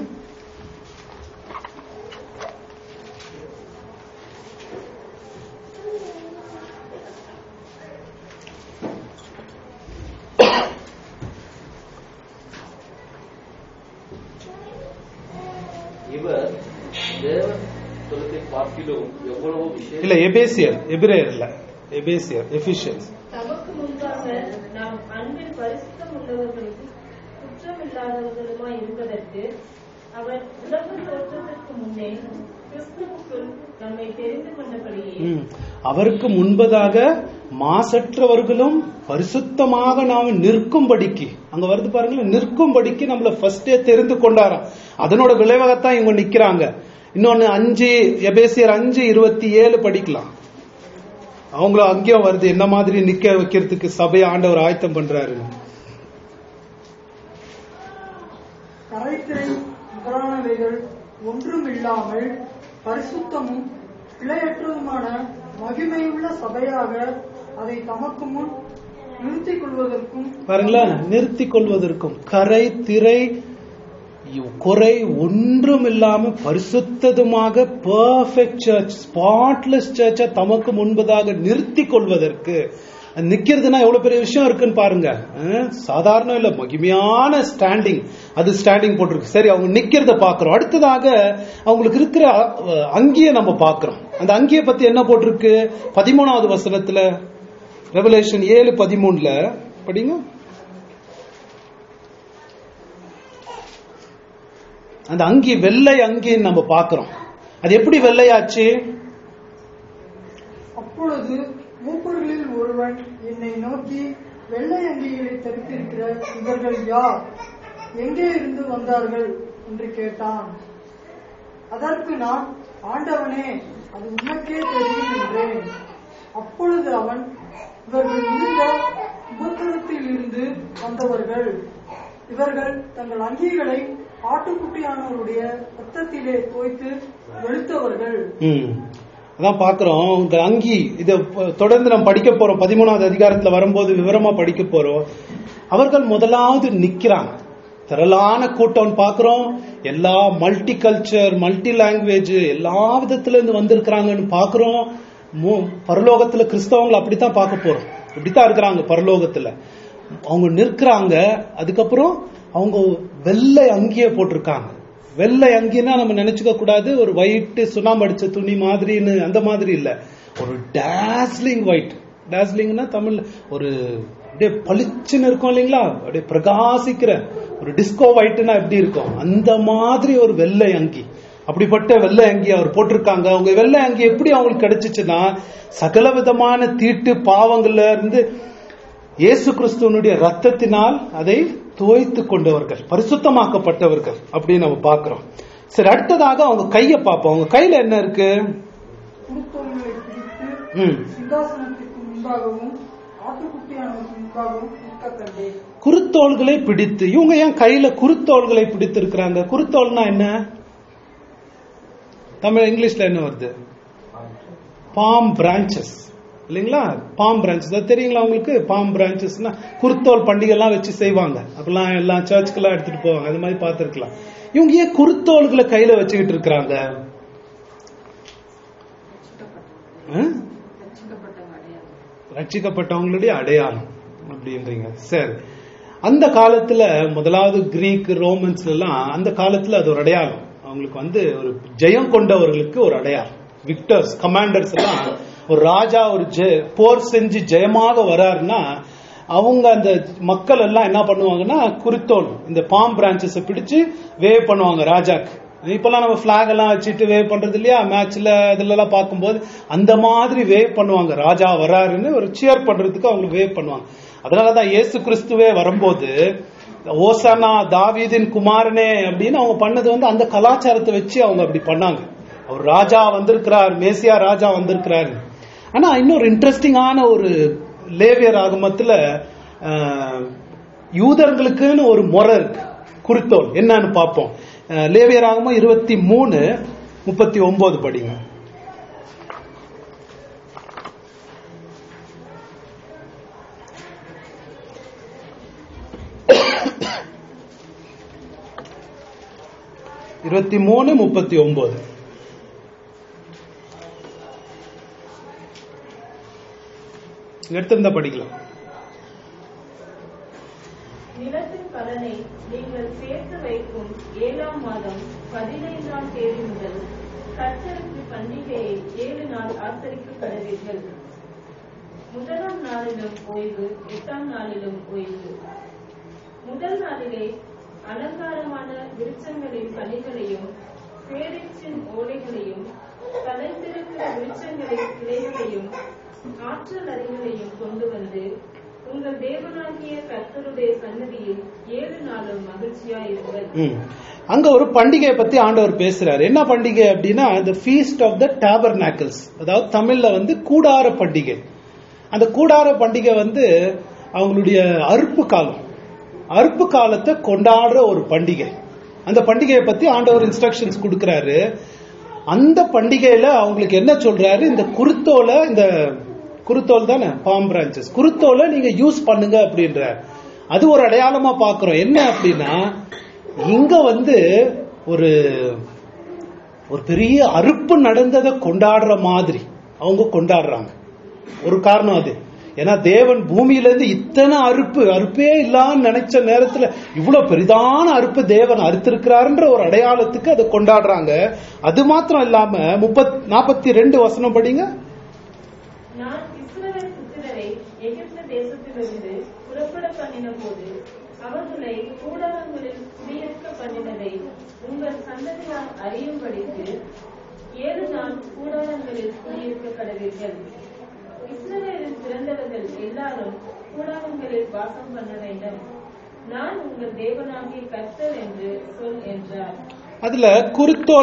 இவர் தேவ குலத்தை பார்க்கிலும் எவ்வளவோ விசேஷ இல்ல எபேசியர் எபிரேயர் இல்ல எபேசியர் எபிஷியன்ஸ் தமக்கு முன்பாக நாம் அன்பில் பரிசுத்தம் உள்ளவர்களும் குற்றமில்லாதவர்களுமாய் இருப்பதற்கு அவர் உலக தோற்றத்திற்கு முன்னே கிறிஸ்துவுக்குள் நம்மை தெரிந்து கொண்டபடியே ம். அவருக்கு முன்பதாக மாசற்றவர்களும் பரிசுத்தமாக நாம் நிற்கும்படிக்கு அங்க வருது பாருங்களேன் நிற்கும்படிக்கு நம்மள ஃபர்ஸ்டே தெரிந்து கொண்டாராம் அதனோட விளைவாகத்தான் இவங்க நிக்கிறாங்க இன்னொன்னு அஞ்சு எபேசியர் அஞ்சு இருபத்தி ஏழு படிக்கலாம் அவங்களும் அங்கேயும் வருது என்ன மாதிரி நிக்க வைக்கிறதுக்கு சபையை ஆண்டவர் ஆயத்தம் பண்றாரு கரைத்திரை முதலானவைகள் ஒன்றும் இல்லாமல் பரிசுத்தமும் பிழையற்றதுமான மகிமையுள்ள சபையாக அதை தமக்கு முன் நிறுத்திக் கொள்வதற்கும் பாருங்களேன் நிறுத்திக் கொள்வதற்கும் கரை திரை இவ் குறை ஒன்றும் இல்லாம பரிசுத்ததுமாக பெர்ஃபெக்ட் சர்ச் ஸ்பாட்லெஸ் சர்ச்சை தமக்கு முன்பதாக நிறுத்திக் கொள்வதற்கு அது நிக்கிறதுனா எவ்வளவு பெரிய விஷயம் இருக்குன்னு பாருங்க அஹ், சாதாரணம் இல்ல மகிமையான ஸ்டாண்டிங் அது ஸ்டாண்டிங் போட்டிருக்கு சரி அவங்க நிக்கிறத பாக்குறோம் அடுத்ததாக அவங்களுக்கு இருக்கிற அஹ், அங்கியை நம்ம பாக்குறோம் அந்த அங்கியை பத்தி என்ன போட்டிருக்கு பதிமூணாவது வசனத்துல ரெவலேஷன் ஏழு பதிமூணுல படிங்க அந்த அங்கி வெள்ளை அங்கின்னு நம்ம பார்க்கிறோம் அது எப்படி வெள்ளையாச்சு அப்பொழுது மூப்பர்களில் ஒருவன் என்னை நோக்கி வெள்ளை அங்கிகளை தரித்திருக்கிற இவர்கள் யார் எங்கே இருந்து வந்தார்கள் என்று கேட்டான் அதற்கு நான் ஆண்டவனே அது உனக்கே தெரியும் என்றேன் அப்பொழுது அவன் இவர்கள் இருந்த உபத்திரத்தில் இருந்து வந்தவர்கள் இவர்கள் தங்கள் அங்கிகளை ஆட்டுக்குட்டியானவருடைய ரத்தத்திலே தோய்த்து வெளுத்தவர்கள் ம். அதான் பாக்குறோம் இந்த அங்கி இத ப- தொடர்ந்து நம்ம படிக்க போறோம் பதிமூணாவது அதிகாரத்துல வரும்போது விவரமா படிக்க போறோம் அவர்கள் முதலாவது நிக்கிறாங்க திரளான கூட்டம் பாக்குறோம் எல்லா மல்டி கல்ச்சர் மல்டி லாங்குவேஜ் எல்லா விதத்துல இருந்து வந்திருக்கிறாங்கன்னு பாக்குறோம் மு- பரலோகத்துல கிறிஸ்தவங்களை அப்படித்தான் பார்க்க போறோம் இப்படித்தான் இருக்கிறாங்க பரலோகத்துல அவங்க நிற்கிறாங்க அதுக்கப்புறம் அவங்க வெள்ளை அங்கியே போட்டிருக்காங்க வெள்ளை அங்கின்னா நம்ம நினைச்சுக்க கூடாது ஒரு ஒயிட் சுண்ணாம்பு அடிச்ச துணி மாதிரின்னு அந்த மாதிரி இல்ல ஒரு டாஸ்லிங் ஒயிட் டாஸ்லிங்னா தமிழ்ல ஒரு அப்படியே பளிச்சுன்னு இருக்கும் இல்லைங்களா அப்படியே பிரகாசிக்கிற ஒரு டிஸ்கோ ஒயிட்னா எப்படி இருக்கும் அந்த மாதிரி ஒரு வெள்ளை அங்கி அப்படிப்பட்ட வெள்ளை அங்கி அவர் போட்டிருக்காங்க அவங்க வெள்ளை அங்கி எப்படி அவங்களுக்கு கிடைச்சிச்சுன்னா சகல விதமான தீட்டு பாவங்கள்ல இருந்து இயேசு கிறிஸ்துவனுடைய ரத்தத்தினால் அதை தோய்த்து கொண்டவர்கள் பரிசுத்தமாக்கப்பட்டவர்கள் அப்படின்னு நம்ம பார்க்கிறோம் சரி அடுத்ததாக அவங்க கையை பார்ப்போம் அவங்க கையில என்ன இருக்கு குருத்தோல்களை பிடித்து ம். சிங்காசனத்திற்கு முன்பாகவும் ஆட்டுக்குட்டியானவருக்கு முன்பாகவும் நிற்க கண்டேன் குருத்தோள்களை பிடித்து இவங்க ஏன் கையில குருத்தோள்களை பிடித்து இருக்கிறாங்க குருத்தோல்னா என்ன தமிழ் இங்கிலீஷ்ல என்ன வருது பாம் பிரான்ச்சஸ் இல்லைங்களா பாம் பிரான்ச்சஸ் அது தெரியுங்களா உங்களுக்கு பாம் பிரான்ச்சஸ்னா குருத்தோல் பண்டிகை எல்லாம் வச்சு செய்வாங்க அப்பெல்லாம் எல்லாம் சர்ச்சுக்கெல்லாம் எடுத்துட்டு போவாங்க அது மாதிரி பார்த்திருக்கலாம் இவங்க ஏன் குருத்தோல்களை கையில வச்சுக்கிட்டு இருக்கிறாங்க ஆ? ரட்சிக்கப்பட்டவங்களுடைய அடையாளம் அப்படின்றீங்க சரி அந்த காலத்துல முதலாவது கிரீக் ரோமன்ஸ்ல எல்லாம் அந்த காலத்துல அது ஒரு அடையாளம் அவங்களுக்கு வந்து ஒரு ஜெயம் கொண்டவர்களுக்கு ஒரு அடையாளம் விக்டர்ஸ் கமாண்டர்ஸ் எல்லாம் ஒரு ராஜா ஒரு ஜெ- போர் செஞ்சு ஜெயமாக வராருன்னா அவங்க அந்த மக்கள் எல்லாம் என்ன பண்ணுவாங்கன்னா குருத்தோல் இந்த பாம் பிரான்ச்சஸை பிடிச்சு வேவ் பண்ணுவாங்க ராஜாக்கு இப்பெல்லாம் நம்ம பிளாக் எல்லாம் வச்சுட்டு வேவ் பண்றது இல்லையா மேட்ச்ல இதுல எல்லாம் பார்க்கும்போது அந்த மாதிரி வேவ் பண்ணுவாங்க ராஜா வராருன்னு ஒரு சியர் பண்றதுக்கு அவங்க வேவ் பண்ணுவாங்க அதனாலதான் இயேசு கிறிஸ்துவே வரும்போது ஓசானா தாவீதின் குமாரனே அப்படின்னு அவங்க பண்ணது வந்து அந்த கலாச்சாரத்தை வச்சு அவங்க அப்படி பண்ணாங்க அவர் ராஜா வந்திருக்கிறார் மேசியா ராஜா வந்திருக்கிறார் ஆனா இன்னொரு இன்ட்ரெஸ்டிங்கான ஒரு லேவியர் ஆகமத்துல அஹ், யூதர்களுக்குன்னு ஒரு முறை இருக்கு குறித்தோல் என்னன்னு பார்ப்போம் அஹ், லேவியர் ஆகமம் இருபத்தி மூணு முப்பத்தி ஒன்பது படிங்க இருபத்தி மூணு முப்பத்தி ஒன்பது எடுத்திருந்தா படிக்கலாம் நிலத்தின் பலனை நீங்கள் சேர்த்து வைக்கும் ஏழாம் மாதம் பதினைந்தாம் தேதி முதல் கர்த்தருக்கு பண்டிகையை ஏழு நாள் ஆசரிக்கப்படுவீர்கள் முதலாம் நாளிலும் ஓய்வு எட்டாம் நாளிலும் ஓய்வு முதல் நாளிலே அலங்காரமான விருட்சங்களின் கனிகளையும் பேரீச்சின் ஓலைகளையும் தலைத்திருக்கிற விருட்சங்களின் கிளைகளையும் ஆற்றல் அறிகளையும் கொண்டு வந்து உங்கள் தேவனாகிய கர்த்தருடைய சன்னதியில் ஏழு நாளும் மகிழ்ச்சியாயிருங்கள் ம். அங்க ஒரு பண்டிகையை பத்தி ஆண்டவர் பேசுறாரு என்ன பண்டிகை அப்படின்னா the feast of the tabernacles அதாவது தமிழ்ல வந்து கூடார பண்டிகை அந்த கூடார பண்டிகை வந்து அவங்களுடைய அறுப்பு காலம் அறுப்பு காலத்தை கொண்டாடுற ஒரு பண்டிகை அந்த பண்டிகையை பத்தி ஆண்டவர் இன்ஸ்ட்ரக்ஷன்ஸ் கொடுக்கறாரு அந்த பண்டிகையில அவங்களுக்கு என்ன சொல்றாரு இந்த குருத்தோலை இந்த குருத்தோல் தானே பாம் பிரான்ச்சஸ் குருத்தோலை நீங்க யூஸ் பண்ணுங்க அப்படின்றார் அது ஒரு அடையாளமா பாக்குறோம் என்ன அப்படின்னா இங்க வந்து ஒரு ஒரு பெரிய அறுப்பு நடந்ததை கொண்டாடுற மாதிரி அவங்க கொண்டாடுறாங்க ஒரு காரணம் அது ஏன்னா தேவன் பூமியில இருந்து இத்தனை அறுப்பு அறுப்பே இல்லான்னு நினைச்ச நேரத்துல இவ்வளவு பெரிதான அறுப்பு தேவன் அறுத்திருக்கிறாருன்ற ஒரு அடையாளத்துக்கு அதை கொண்டாடுறாங்க அது மாத்திரம் இல்லாம முப்பத் நாற்பத்தி ரெண்டு வசனம் படிங்க நான் இஸ்ரவேல் புத்திரரை எகிப்து தேசத்திலிருந்து புறப்பட பண்ணின போது அவர்களை கூடாரங்களில் குடியிருக்க பண்ணினதை உங்கள் சந்ததியார் அறியும்படிக்கு ஏழு நாள் கூடாரங்களில் குடியிருக்க கடவீர்கள் இஸ்ரவேலில் பிறந்தவர்கள் எல்லாரும் கூடாரங்களில் வாசம் பண்ண வேண்டும் நான் உங்கள் தேவனாகிய கர்த்தர் என்று சொல் என்றார் அதுல குருத்தோல்னு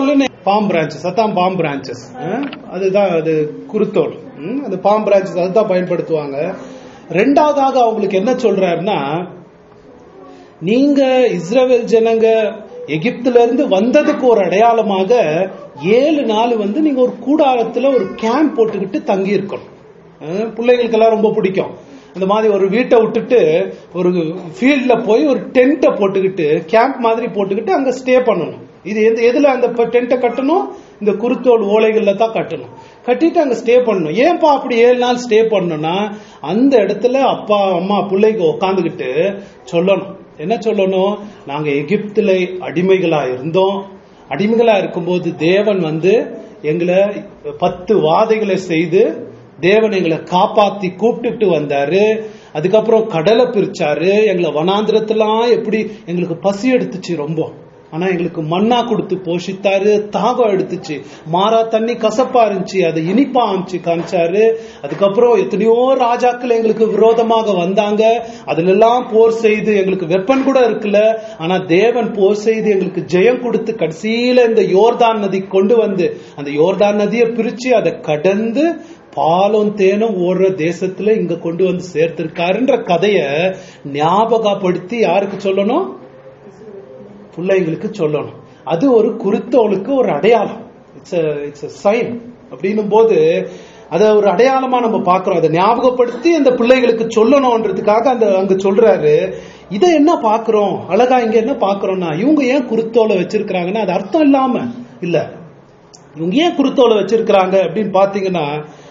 பாம் பிரான்ச்சஸ் அதான் பாம் பிரான்ச்சஸ் அதுதான் அது குருத்தோல் ம், அது பாம் பிரான்ச்சஸ் அதுதான் பயன்படுத்துவாங்க ரெண்டாவதாக அவங்களுக்கு என்ன சொல்றாருன்னா நீங்க இஸ்ரவேல் ஜனங்க எகிப்துல இருந்து வந்ததுக்கு ஒரு அடையாளமாக ஏழு நாள் வந்து நீங்க ஒரு கூடாரத்துல ஒரு கேம்ப் போட்டுக்கிட்டு தங்கி இருக்கணும் அஹ் பிள்ளைகளுக்கெல்லாம் ரொம்ப பிடிக்கும் இந்த மாதிரி ஒரு வீட்டை விட்டுட்டு ஒரு ஃபீல்ட்ல போய் ஒரு டென்ட்டை போட்டுக்கிட்டு கேம்ப் மாதிரி போட்டுக்கிட்டு அங்க ஸ்டே பண்ணணும் இது எந்த எதுல அந்த டென்ட்டை கட்டணும் இந்த குருத்தோல் ஓலைகள்ல தான் கட்டணும் கட்டிட்டு அங்க ஸ்டே பண்ணணும் ஏன்பா அப்படி ஏழு நாள் ஸ்டே பண்ணணும்னா அந்த இடத்துல அப்பா அம்மா பிள்ளைக்கு உக்காந்துக்கிட்டு சொல்லணும் என்ன சொல்லணும் நாங்க எகிப்துல அடிமைகளா இருந்தோம் அடிமைகளா இருக்கும்போது தேவன் வந்து எங்களை பத்து வாதைகளை செய்து தேவன் எங்களை காப்பாத்தி கூப்பிட்டுட்டு வந்தாரு அதுக்கப்புறம் கடலை பிரிச்சாரு எங்களை வனாந்திரத்தெல்லாம் எப்படி எங்களுக்கு பசி எடுத்துச்சு ரொம்ப ஆனா எங்களுக்கு மண்ணா கொடுத்து போஷித்தாரு தாகம் எடுத்துச்சு மாறா தண்ணி கசப்பா இருந்துச்சு அதை இனிப்பா அமைச்சு காமிச்சாரு அதுக்கப்புறம் எத்தனையோ ராஜாக்கள் எங்களுக்கு விரோதமாக வந்தாங்க அதுல எல்லாம் போர் செய்து எங்களுக்கு வெப்பன் கூட இருக்குல்ல ஆனா தேவன் போர் செய்து எங்களுக்கு ஜெயம் கொடுத்து கடைசியில இந்த யோர்தான் நதி கொண்டு வந்து அந்த யோர்தான் நதியை பிரிச்சு அதை கடந்து பாலும் தேனும் ஓடுற தேசத்துல இங்க கொண்டு வந்து சேர்த்திருக்காருன்ற கதைய ஞாபகப்படுத்தி யாருக்கு சொல்லணும் பிள்ளைங்களுக்கு சொல்லணும் அது ஒரு குருத்தோளுக்கு ஒரு அடையாளம் இட்ஸ் இட்ஸ் சைன் அப்படின்னும் போது அதை ஒரு அடையாளமா நம்ம பார்க்கிறோம் அதை ஞாபகப்படுத்தி அந்த பிள்ளைகளுக்கு சொல்லணும்ன்றதுக்காக அந்த அங்க சொல்றாரு இதை என்ன பார்க்கிறோம் அழகா இங்க என்ன பார்க்கிறோம்னா இவங்க ஏன் குருத்தோலை வச்சிருக்கிறாங்கன்னா அது அர்த்தம் இல்லாம இல்ல இவங்க ஏன் குருத்தோலை வச்சிருக்கிறாங்க அப்படின்னு பாத்தீங்கன்னா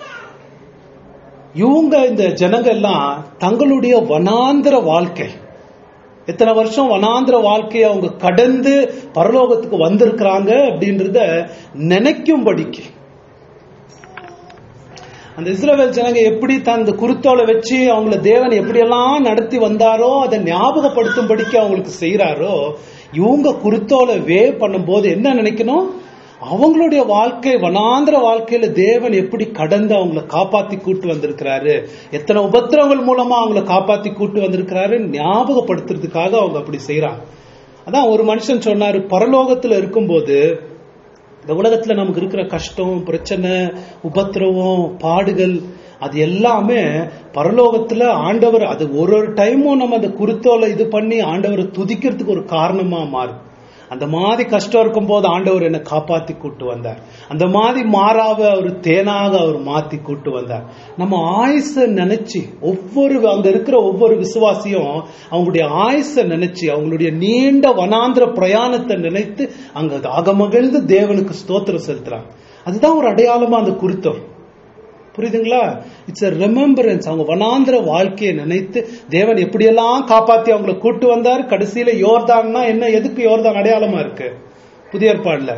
இவங்க இந்த ஜனங்க எல்லாம் தங்களுடைய வனாந்திர வாழ்க்கை எத்தனை வருஷம் வனாந்திர வாழ்க்கையை அவங்க கடந்து பரலோகத்துக்கு வந்திருக்கிறாங்க அப்படின்றத நினைக்கும்படிக்கு அந்த இஸ்ரவேல் ஜனங்க எப்படி தன் குருத்தோலை வச்சு அவங்கள தேவன் எப்படியெல்லாம் நடத்தி வந்தாரோ அதை ஞாபகப்படுத்தும்படிக்கு அவங்களுக்கு செய்யறாரோ இவங்க குருத்தோலை வே பண்ணும்போது என்ன நினைக்கணும் அவங்களுடைய வாழ்க்கை வனாந்திர வாழ்க்கையில தேவன் எப்படி கடந்து அவங்கள காப்பாத்தி கூட்டு வந்திருக்கிறாரு எத்தனை உபத்திரவங்கள் மூலமா அவங்கள காப்பாத்தி கூட்டு வந்திருக்கிறாரு ஞாபகப்படுத்துறதுக்காக அவங்க அப்படி செய்யறாங்க அதான் ஒரு மனுஷன் சொன்னாரு பரலோகத்துல இருக்கும்போது இந்த உலகத்துல நமக்கு இருக்கிற கஷ்டம் பிரச்சனை உபத்திரவம் பாடுகள் அது எல்லாமே பரலோகத்துல ஆண்டவர் அது ஒரு ஒரு டைமும் நம்ம அந்த குருத்தோலை இது பண்ணி ஆண்டவரை துதிக்கிறதுக்கு ஒரு காரணமா மாறும் அந்த மாதிரி கஷ்டம் இருக்கும் போது ஆண்டவர் என்னை காப்பாத்தி கூட்டு வந்தார் அந்த மாதிரி மாறாவ அவர் தேனாக அவர் மாத்தி கூட்டு வந்தார் நம்ம ஆயுச நினைச்சு ஒவ்வொரு அங்க இருக்கிற ஒவ்வொரு விசுவாசியும் அவங்களுடைய ஆயுச நினைச்சு அவங்களுடைய நீண்ட வனாந்திர பிரயாணத்தை நினைத்து அங்க அகமகிழ்ந்து தேவனுக்கு ஸ்தோத்திரம் செலுத்துறாங்க அதுதான் ஒரு அடையாளமா அந்த குருத்தம் புரியுதுங்களா இட்ஸ் a remembrance அவங்க வனாந்திர வாழ்க்கையை நினைத்து தேவன் எப்படியெல்லாம் காப்பாத்தி அவங்கள கூட்டு வந்தார் கடைசியில யோர்தான்னா என்ன எதுக்கு யோர்தான் அடையாளமா இருக்கு புதிய ஏற்பாடுல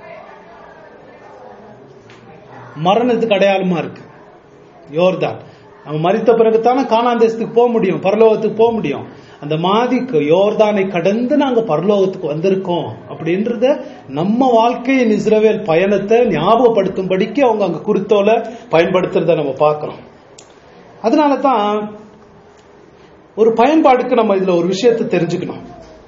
மரணத்துக்கு அடையாளமா இருக்கு யோர்தான் அவன் மறித்த பிறகுதானே கானான் தேசத்துக்கு போக முடியும் பரலோகத்துக்கு போக முடியும் அந்த மாதிரி யோர்தானை கடந்து நாங்க பரலோகத்துக்கு வந்திருக்கோம் அப்படின்றத நம்ம வாழ்க்கையின் இஸ்ரவேல் பயணத்தை ஞாபகப்படுத்தும்படிக்கு அவங்க அங்க குருத்தோல பயன்படுத்துறத நம்ம பார்க்கிறோம் அதனால தான் ஒரு பயன்பாடுக்கு நம்ம இதுல ஒரு விஷயத்தை தெரிஞ்சுக்கணும்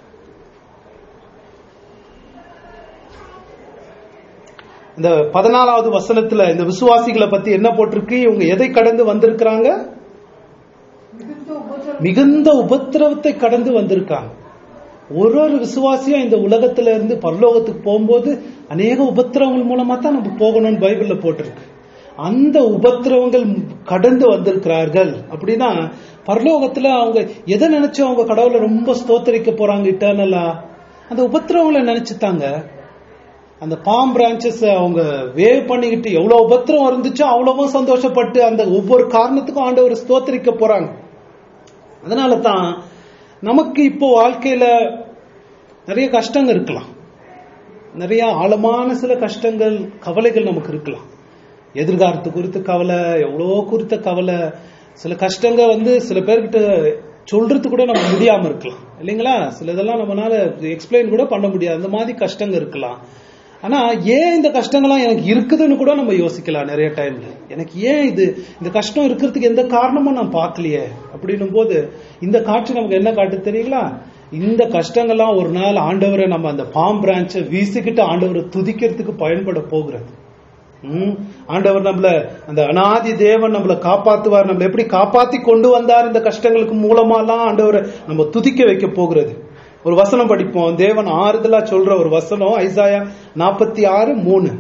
இந்த பதினாலாவது வசனத்துல இந்த விசுவாசிகளை பத்தி என்ன போட்டிருக்கு இவங்க எதை கடந்து வந்திருக்கிறாங்க மிகுந்த உபத்திரவம் மிகுந்த உபத்திரவத்தை கடந்து வந்திருக்காங்க ஒரு ஒரு விசுவாசியும் இந்த உலகத்துல இருந்து பரலோகத்துக்கு போகும்போது அநேக உபத்திரவங்கள் மூலமா தான் நம்ம போகணும்னு பைபிள்ல போட்டிருக்கு அந்த உபத்திரவங்கள் கடந்து வந்திருக்கிறார்கள் அப்படின்னா பரலோகத்துல அவங்க எதை நினைச்சு அவங்க கடவுளை ரொம்ப ஸ்தோத்தரிக்க போறாங்க இட்டர்னலா அந்த உபத்திரவங்களை நினைச்சுட்டாங்க அந்த பாம் பிரான்ச்சஸ் அவங்க வேவ் பண்ணிக்கிட்டு எவ்வளவு உபத்திரம் இருந்துச்சோ அவ்வளவும் சந்தோஷப்பட்டு அந்த ஒவ்வொரு காரணத்துக்கும் ஆண்டவர் ஸ்தோத்தரிக்க போறாங்க அதனால தான் நமக்கு இப்போ வாழ்க்கையில நிறைய கஷ்டங்கள் இருக்கலாம் நிறைய ஆழமான சில கஷ்டங்கள் கவலைகள் நமக்கு இருக்கலாம் எதிர்காலத்து குறித்து கவலை எவ்வளோ குறித்த கவலை சில கஷ்டங்கள் வந்து சில பேர்கிட்ட சொல்றது கூட நம்ம முடியாம இருக்கலாம் இல்லைங்களா சில இதெல்லாம் நம்மளால எக்ஸ்பிளைன் கூட பண்ண முடியாது அந்த மாதிரி கஷ்டங்கள் இருக்கலாம் ஆனா ஏன் இந்த கஷ்டங்கள்லாம் எனக்கு இருக்குதுன்னு கூட நம்ம யோசிக்கலாம் நிறைய டைம்ல எனக்கு ஏன் இது இந்த கஷ்டம் இருக்கிறதுக்கு எந்த காரணமும் நான் பார்க்கலையே அப்படின்னும் போது இந்த காட்சி நமக்கு என்ன காட்டு தெரியுங்களா இந்த கஷ்டங்கள்லாம் ஒரு நாள் ஆண்டவரை நம்ம அந்த பாம் பிரான்ச்சை வீசிக்கிட்டு ஆண்டவரை துதிக்கிறதுக்கு பயன்பட போகிறது ம், ஆண்டவர் நம்மள அந்த அனாதி தேவன் நம்மள காப்பாத்துவார் நம்மள எப்படி காப்பாத்தி கொண்டு வந்தார் இந்த கஷ்டங்களுக்கு மூலமாலாம் ஆண்டவரை நம்ம துதிக்க வைக்க போகிறது ஒரு வசனம் படிப்போம் தேவன் ஆறுதலா சொல்ற ஒரு வசனம் ஐசாயா நாற்பத்தி ஆறு மூணு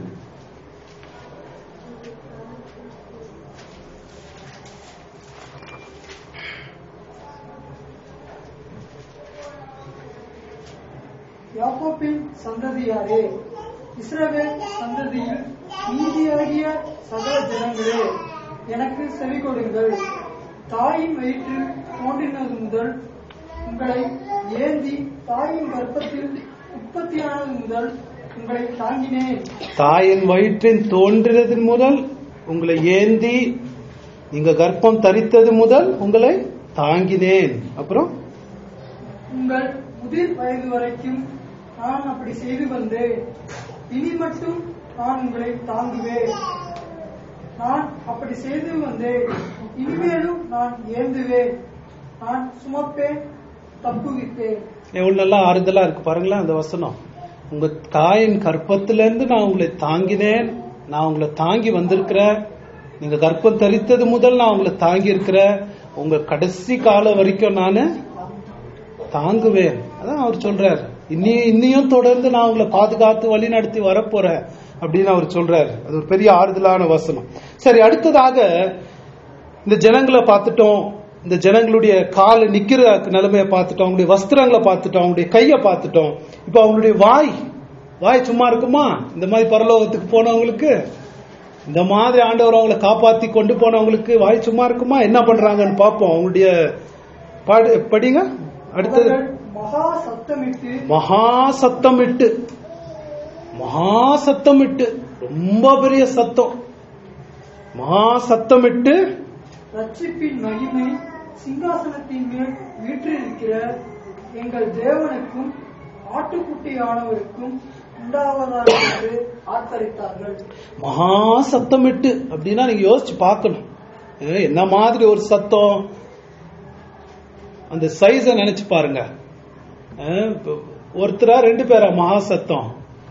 யாக்கோப்பின் சந்ததியாரே இஸ்ரவேல் சந்ததியில் நீதியாகிய சகல ஜனங்களே எனக்கு செவி கொடுங்கள் தாயின் வயிற்றில் தோன்றினது முதல் உங்களை ஏந்தி தாயின் கர்ப்பத்தில் உற்பத்தியானது முதல் உங்களை தாங்கினேன் தாயின் வயிற்றின் தோன்றினது முதல் உங்களை ஏந்தி நீங்க கர்ப்பம் தரித்தது முதல் உங்களை தாங்கினேன் அப்புறம் உங்கள் முதிர் வயது வரைக்கும் நான் அப்படி செய்து வந்தேன் இனி மட்டும் நான் உங்களை தாங்குவேன் நான் அப்படி செய்து வந்தேன் இனிமேலும் நான் ஏந்துவேன் நான் சுமப்பேன் தப்புவிப்பேன் எவ்வளவு நல்லா ஆறுதலா இருக்கு பாருங்களேன் அந்த வசனம் உங்க தாயின் கற்பத்துல இருந்து நான் உங்களை தாங்கினேன் நான் உங்களை தாங்கி வந்திருக்கிறேன் நீங்க கர்ப்பம் தரித்தது முதல் நான் உங்களை தாங்கி இருக்கிறேன் உங்க கடைசி காலம் வரைக்கும் நானு தாங்குவேன் அதான் அவர் சொல்றாரு இன்னி இன்னியும் தொடர்ந்து நான் உங்களை பாதுகாத்து வழி நடத்தி வரப்போறேன் அப்படின்னு அவர் சொல்றாரு அது ஒரு பெரிய ஆறுதலான வசனம் சரி அடுத்ததாக இந்த ஜனங்களை பார்த்துட்டோம் இந்த ஜனங்களுடைய கால நிக்கிற நிலைமையை பார்த்துட்டோம் அவங்களுடைய வஸ்திரங்களை பார்த்துட்டோம் அவங்களுடைய கையை பார்த்துட்டோம் இப்ப அவங்களுடைய வாய் வாய் சும்மா இருக்குமா இந்த மாதிரி பரலோகத்துக்கு போனவங்களுக்கு இந்த மாதிரி ஆண்டவர் அவங்களை காப்பாத்தி கொண்டு போனவங்களுக்கு வாய் சும்மா இருக்குமா என்ன பண்றாங்கன்னு பார்ப்போம் அவங்களுடைய பாடு படிங்க அடுத்தது அவர்கள் மகா சத்தமிட்டு மகா சத்தமிட்டு மகா சத்தமிட்டு ரொம்ப பெரிய சத்தம் மகா சத்தமிட்டு ரட்சிப்பின் மகிமை சிங்காசனத்தின் மேல் வீற்றிருக்கிற எங்கள் தேவனுக்கும் ஆட்டுக்குட்டியானவருக்கும் உண்டாவதாக என்று ஆர்ப்பரித்தார்கள் மகா சத்தமிட்டு அப்படின்னா நீங்க யோசிச்சு பார்க்கணும் ஏ, என்ன மாதிரி ஒரு சத்தம் அந்த சைஸ நினைச்சு பாருங்க ஏ, இப்ப ஒருத்தரா ரெண்டு பேரா மகா சத்தம்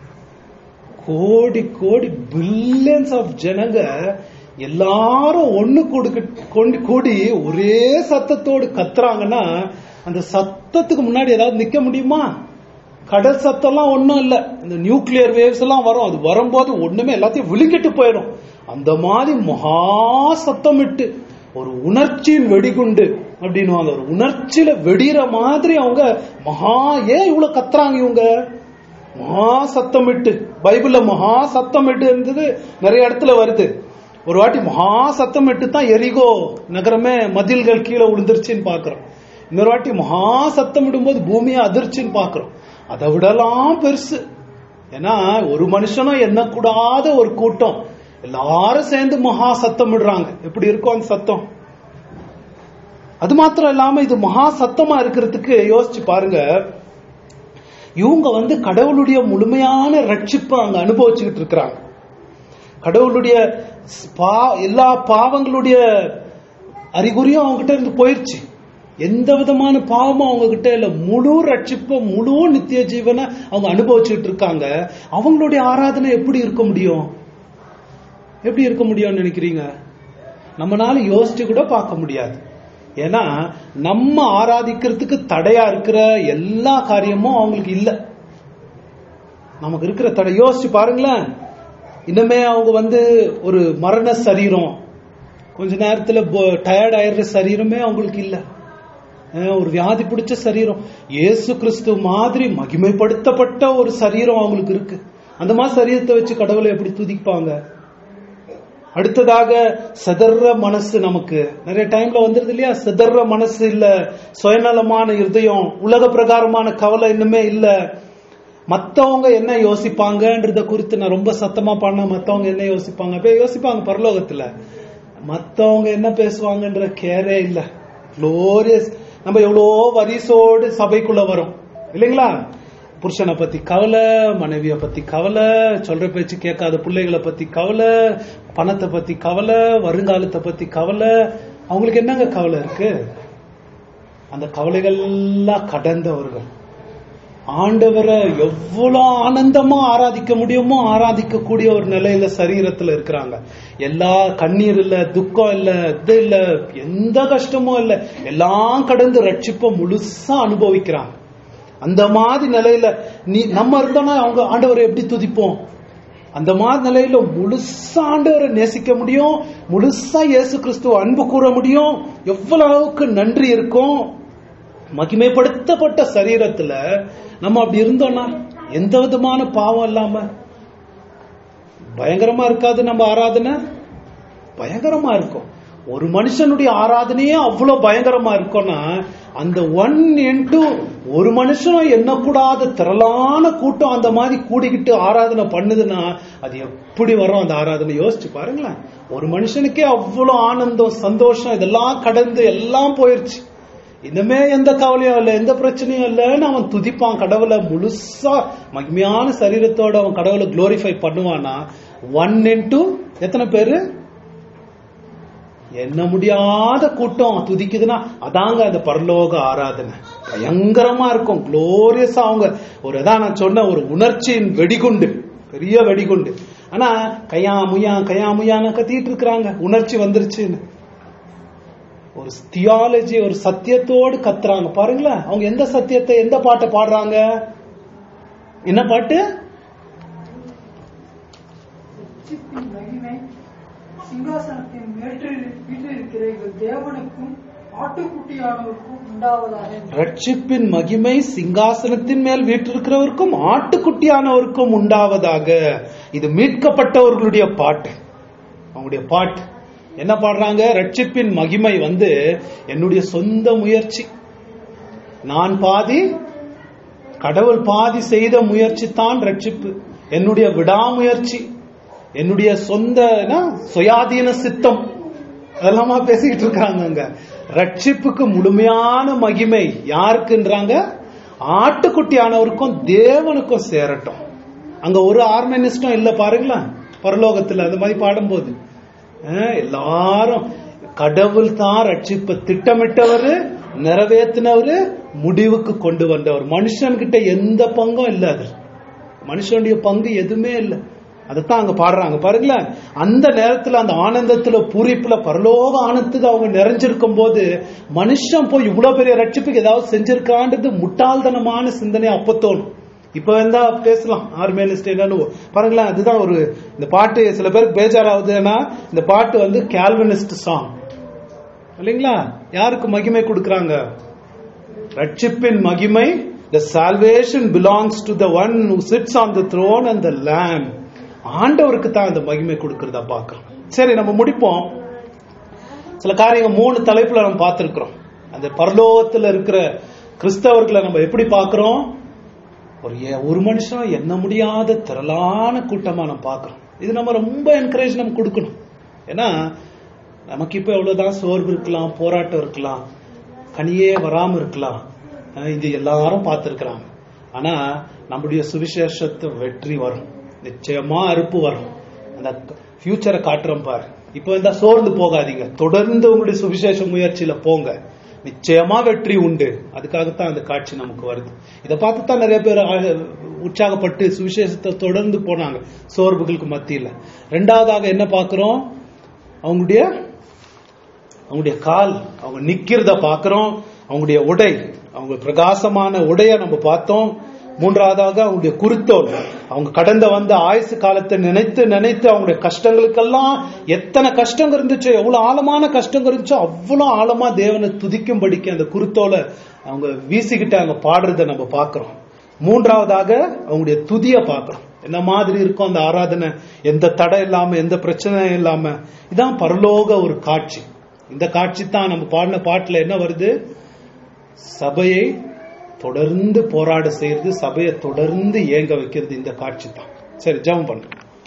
கோடி கோடி பில்லியன்ஸ் ஆஃப் ஜனங்க எல்லாரும் ஒண்ணு கூடு கொண்டு கூடி ஒரே சத்தத்தோடு கத்துறாங்கன்னா அந்த சத்தத்துக்கு முன்னாடி ஏதாவது நிக்க முடியுமா கடல் சத்தம்லாம் ஒண்ணும் இல்ல இந்த நியூக்ளியர் வேவ்ஸ் எல்லாம் வரும் அது வரும்போது ஒண்ணுமே எல்லாத்தையும் விழுங்கிட்டு போயிடும் அந்த மாதிரி மகா சத்தமிட்டு ஒரு உணர்ச்சியின் வெடிகுண்டு அப்படின்னுவாங்க ஒரு உணர்ச்சியில வெடிற மாதிரி அவங்க மகா ஏன் இவ்வளவு கத்துறாங்க இவங்க மகா சத்தமிட்டு பைபிள்ல மகா சத்தமிட்டு இருந்தது நிறைய இடத்துல வருது ஒரு வாட்டி மகா சத்தமிட்டு தான் எரிகோ நகரமே மதில்கள் கீழே விழுந்துருச்சுன்னு பாக்குறோம் இன்னொரு வாட்டி மகா சத்தமிடும் போது பூமியை அதிர்ச்சின்னு பாக்குறோம் அதை விடலாம் பெருசு ஏன்னா ஒரு மனுஷனும் எண்ணக்கூடாத ஒரு கூட்டம் எல்லாரும் சேர்ந்து மகா சத்தமிடுறாங்க எப்படி இருக்கும் அந்த சத்தம் அது மாத்திரம் இல்லாம இது மகா சத்தமா இருக்கிறதுக்கு யோசிச்சு பாருங்க இவங்க வந்து கடவுளுடைய முழுமையான ரட்சிப்பை அங்க அனுபவிச்சுக்கிட்டு இருக்கிறாங்க கடவுளுடைய பா- எல்லா பாவங்களுடைய அறிகுறியும் அவங்க கிட்ட இருந்து போயிருச்சு எந்த விதமான பாவமும் அவங்க கிட்ட இல்ல முழு ரட்சிப்பை முழு நித்திய ஜீவனை அவங்க அனுபவிச்சுட்டு இருக்காங்க அவங்களுடைய ஆராதனை எப்படி இருக்க முடியும் எப்படி இருக்க முடியும்னு நினைக்கிறீங்க நம்மனால யோசிச்சு கூட பார்க்க முடியாது ஏன்னா நம்ம ஆராதிக்கிறதுக்கு தடையா இருக்கிற எல்லா காரியமும் அவங்களுக்கு இல்ல நமக்கு இருக்கிற தடை யோசிச்சு பாருங்களேன் இன்னுமே அவங்க வந்து ஒரு மரண சரீரம் கொஞ்ச நேரத்துல டயர்ட் ஆயிடுற சரீரமே அவங்களுக்கு இல்ல அஹ் ஒரு வியாதி பிடிச்ச சரீரம் இயேசு கிறிஸ்து மாதிரி மகிமைப்படுத்தப்பட்ட ஒரு சரீரம் அவங்களுக்கு இருக்கு அந்த மாதிரி சரீரத்தை வச்சு கடவுளை எப்படி துதிப்பாங்க அடுத்ததாக செதற மனசு நமக்கு நிறைய டைம்ல வந்துருது இல்லையா செதற மனசு இல்ல சுயநலமான இருதயம் உலக பிரகாரமான கவலை இன்னுமே இல்ல மத்தவங்க என்ன யோசிப்பாங்கன்றத குறித்து நான் ரொம்ப சத்தமா பண்ண மத்தவங்க என்ன யோசிப்பாங்க போய் யோசிப்பாங்க பரலோகத்துல மத்தவங்க என்ன பேசுவாங்கன்ற கேரே இல்ல குளோரியஸ் நம்ம எவ்வளோ வரிசோடு சபைக்குள்ள வரோம் இல்லைங்களா புருஷனை பத்தி கவலை மனைவிய பத்தி கவலை சொல்ற பேச்சு கேட்காத பிள்ளைகளை பத்தி கவலை பணத்தை பத்தி கவலை வருங்காலத்தை பத்தி கவலை அவங்களுக்கு என்னங்க கவலை இருக்கு அந்த கவலைகள்லாம் கடந்தவர்கள் ஆண்டவரை எவ்வளவு ஆனந்தமா ஆராதிக்க முடியுமோ ஆராதிக்கக்கூடிய ஒரு நிலையில சரீரத்துல இருக்கிறாங்க எல்லா கண்ணீர் இல்ல துக்கம் இல்ல இது இல்ல எந்த கஷ்டமும் இல்ல எல்லாம் கடந்து ரட்சிப்ப முழுசா அனுபவிக்கிறாங்க அந்த மாதிரி நிலையில நீ நம்ம இருந்தோம்னா அவங்க ஆண்டவரை எப்படி துதிப்போம் அந்த மாதிரி நிலையில முழுசா ஆண்டவரை நேசிக்க முடியும் முழுசா இயேசு கிறிஸ்துவ அன்பு கூற முடியும் எவ்வளவு அளவுக்கு நன்றி இருக்கும் மகிமைப்படுத்தப்பட்ட சரீரத்துல நம்ம அப்படி இருந்தோம்னா எந்த விதமான பாவம் இல்லாம பயங்கரமா இருக்காது நம்ம ஆராதனை பயங்கரமா இருக்கும் ஒரு மனுஷனுடைய ஆராதனையே அவ்வளவு பயங்கரமா இருக்கும்னா அந்த ஒன் இன்டு ஒரு மனுஷனும் எண்ணக்கூடாத திரளான கூட்டம் அந்த மாதிரி கூடிக்கிட்டு ஆராதனை பண்ணுதுன்னா அது எப்படி வரும் அந்த ஆராதனை யோசிச்சு பாருங்களேன் ஒரு மனுஷனுக்கே அவ்வளவு ஆனந்தம் சந்தோஷம் இதெல்லாம் கடந்து எல்லாம் போயிருச்சு இனிமே எந்த கவலையும் இல்லை எந்த பிரச்சனையும் இல்லைன்னு அவன் துதிப்பான் கடவுளை முழுசா மகிமையான சரீரத்தோட அவன் கடவுளை குளோரிஃபை பண்ணுவானா ஒன் இன்டு எத்தனை பேரு என்ன முடியாத கூட்டம் துதிக்குதுன்னா அதாங்க அந்த பரலோக ஆராதனை பயங்கரமா இருக்கும் குளோரியஸா அவங்க ஒரு இதான் நான் சொன்ன ஒரு உணர்ச்சியின் வெடிகுண்டு பெரிய வெடிகுண்டு ஆனா கையா முயா கையா முயான்னு கத்திட்டு இருக்கிறாங்க உணர்ச்சி வந்துருச்சுன்னு ஒரு தியாலஜி ஒரு சத்தியத்தோடு கத்துறாங்க பாருங்களேன் அவங்க எந்த சத்தியத்தை எந்த பாட்டை பாடுறாங்க என்ன பாட்டு ரட்சிப்பின் மகிமை சிங்காசனத்தின் மேற்றில் வீற்றிருக்கிற எங்கள் தேவனுக்கும் ஆட்டுக்குட்டியானவருக்கும் உண்டாவதாக ரட்சிப்பின் மகிமை சிங்காசனத்தின் மேல் வீற்றிருக்கிறவருக்கும் ஆட்டுக்குட்டியானவருக்கும் உண்டாவதாக இது மீட்கப்பட்டவர்களுடைய பாட்டு அவங்களுடைய பாட்டு என்ன பாடுறாங்க ரட்சிப்பின் மகிமை வந்து என்னுடைய சொந்த முயற்சி நான் பாதி கடவுள் பாதி செய்த முயற்சி தான் ரட்சிப்பு என்னுடைய விடாமுயற்சி என்னுடைய சொந்த என்ன, சுயாதீன சித்தம் அதெல்லாமா பேசிக்கிட்டு இருக்காங்க அங்க ரட்சிப்புக்கு முழுமையான மகிமை யாருக்குன்றாங்க ஆட்டுக்குட்டியானவருக்கும் தேவனுக்கும் சேரட்டும் அங்க ஒரு ஆர்மனிஸ்டும் இல்ல பாருங்களேன் பரலோகத்துல அந்த மாதிரி பாடும்போது அஹ், எல்லாரும் கடவுள் தான் ரட்சிப்பை திட்டமிட்டவரு நிறைவேற்றினவரு முடிவுக்கு கொண்டு வந்தவர் மனுஷன்கிட்ட எந்த பங்கும் இல்ல அது மனுஷனுடைய பங்கு எதுவுமே இல்லை அதைத்தான் அங்க பாடுறாங்க பாருங்களேன் அந்த நேரத்துல அந்த ஆனந்தத்துல பூரிப்புல பரலோக ஆனந்தத்துக்கு அவங்க நிறைஞ்சிருக்கும் போது மனுஷன் போய் இவ்வளவு பெரிய ரட்சிப்புக்கு ஏதாவது செஞ்சிருக்கான்றது முட்டாள்தனமான சிந்தனை அப்ப தோணும் இப்ப வந்தா பேசலாம் ஆர்மேனிஸ்ட் என்னன்னு பாருங்களேன் அதுதான் ஒரு இந்த பாட்டு சில பேருக்கு பேஜாராகுதுன்னா இந்த பாட்டு வந்து கேல்வனிஸ்ட் சாங் இல்லைங்களா யாருக்கு மகிமை கொடுக்கறாங்க ரட்சிப்பின் மகிமை the salvation belongs to the one who sits on the throne and the lamb ஆண்டவருக்கு தான் அந்த மகிமை கொடுக்கறதா பார்க்கிறோம் சரி நம்ம முடிப்போம் சில காரியங்கள் மூணு தலைப்புல நம்ம பார்த்திருக்கிறோம் அந்த பரலோகத்துல இருக்கிற கிறிஸ்தவர்களை நம்ம எப்படி பார்க்கிறோம் ஒரு ஏ- ஒரு மனுஷன் எண்ண முடியாத திரளான கூட்டமா நம்ம பார்க்கிறோம் இது நம்ம ரொம்ப என்கரேஜ் நம்ம கொடுக்கணும் ஏன்னா நமக்கு இப்ப எவ்வளவுதான் சோர்வு இருக்கலாம் போராட்டம் இருக்கலாம் கனியே வராம இருக்கலாம் அஹ் இது எல்லாரும் பார்த்திருக்கிறாங்க ஆனா நம்முடைய சுவிசேஷத்து வெற்றி வரும் நிச்சயமா அறுப்பு வரும் அந்த ஃபியூச்சரை காட்டுறோம் பாரு இப்ப இந்த சோர்ந்து போகாதீங்க தொடர்ந்து உங்களுடைய சுவிசேஷ முயற்சியில போங்க நிச்சயமா வெற்றி உண்டு அதுக்காகத்தான் அந்த காட்சி நமக்கு வருது இதை பார்த்து தான் நிறைய பேர் ஆ- உற்சாகப்பட்டு சுவிசேஷத்தை தொடர்ந்து போனாங்க சோர்வுகளுக்கு மத்தியில ரெண்டாவதாக என்ன பார்க்கிறோம் அவங்களுடைய அவங்களுடைய கால் அவங்க நிக்கிறத பார்க்கிறோம் அவங்களுடைய உடை அவங்க பிரகாசமான உடைய நம்ம பார்த்தோம் மூன்றாவதாக அவங்களுடைய குருத்தோல் அவங்க கடந்த வந்த ஆயுசு காலத்தை நினைத்து நினைத்து அவங்களுடைய கஷ்டங்களுக்கெல்லாம் எத்தனை கஷ்டம் இருந்துச்சோ எவ்வளவு ஆழமான கஷ்டம் இருந்துச்சோ அவ்வளவு ஆழமா தேவனை துதிக்கும்படிக்கு அந்த குருத்தோலை அவங்க வீசிக்கிட்டு அங்க பாடுறத நம்ம பார்க்கிறோம் மூன்றாவதாக அவங்களுடைய துதிய பார்க்கிறோம் என்ன மாதிரி இருக்கும் அந்த ஆராதனை எந்த தடை இல்லாம எந்த பிரச்சனையும் இல்லாம இதான் பரலோக ஒரு காட்சி இந்த காட்சி தான் நம்ம பாடின பாட்டுல என்ன வருது சபையை தொடர்ந்து போராட செய்யறது சபையை தொடர்ந்து ஏங்க வைக்கிறது இந்த காட்சி தான் சரி ஜெபம் பண்ணு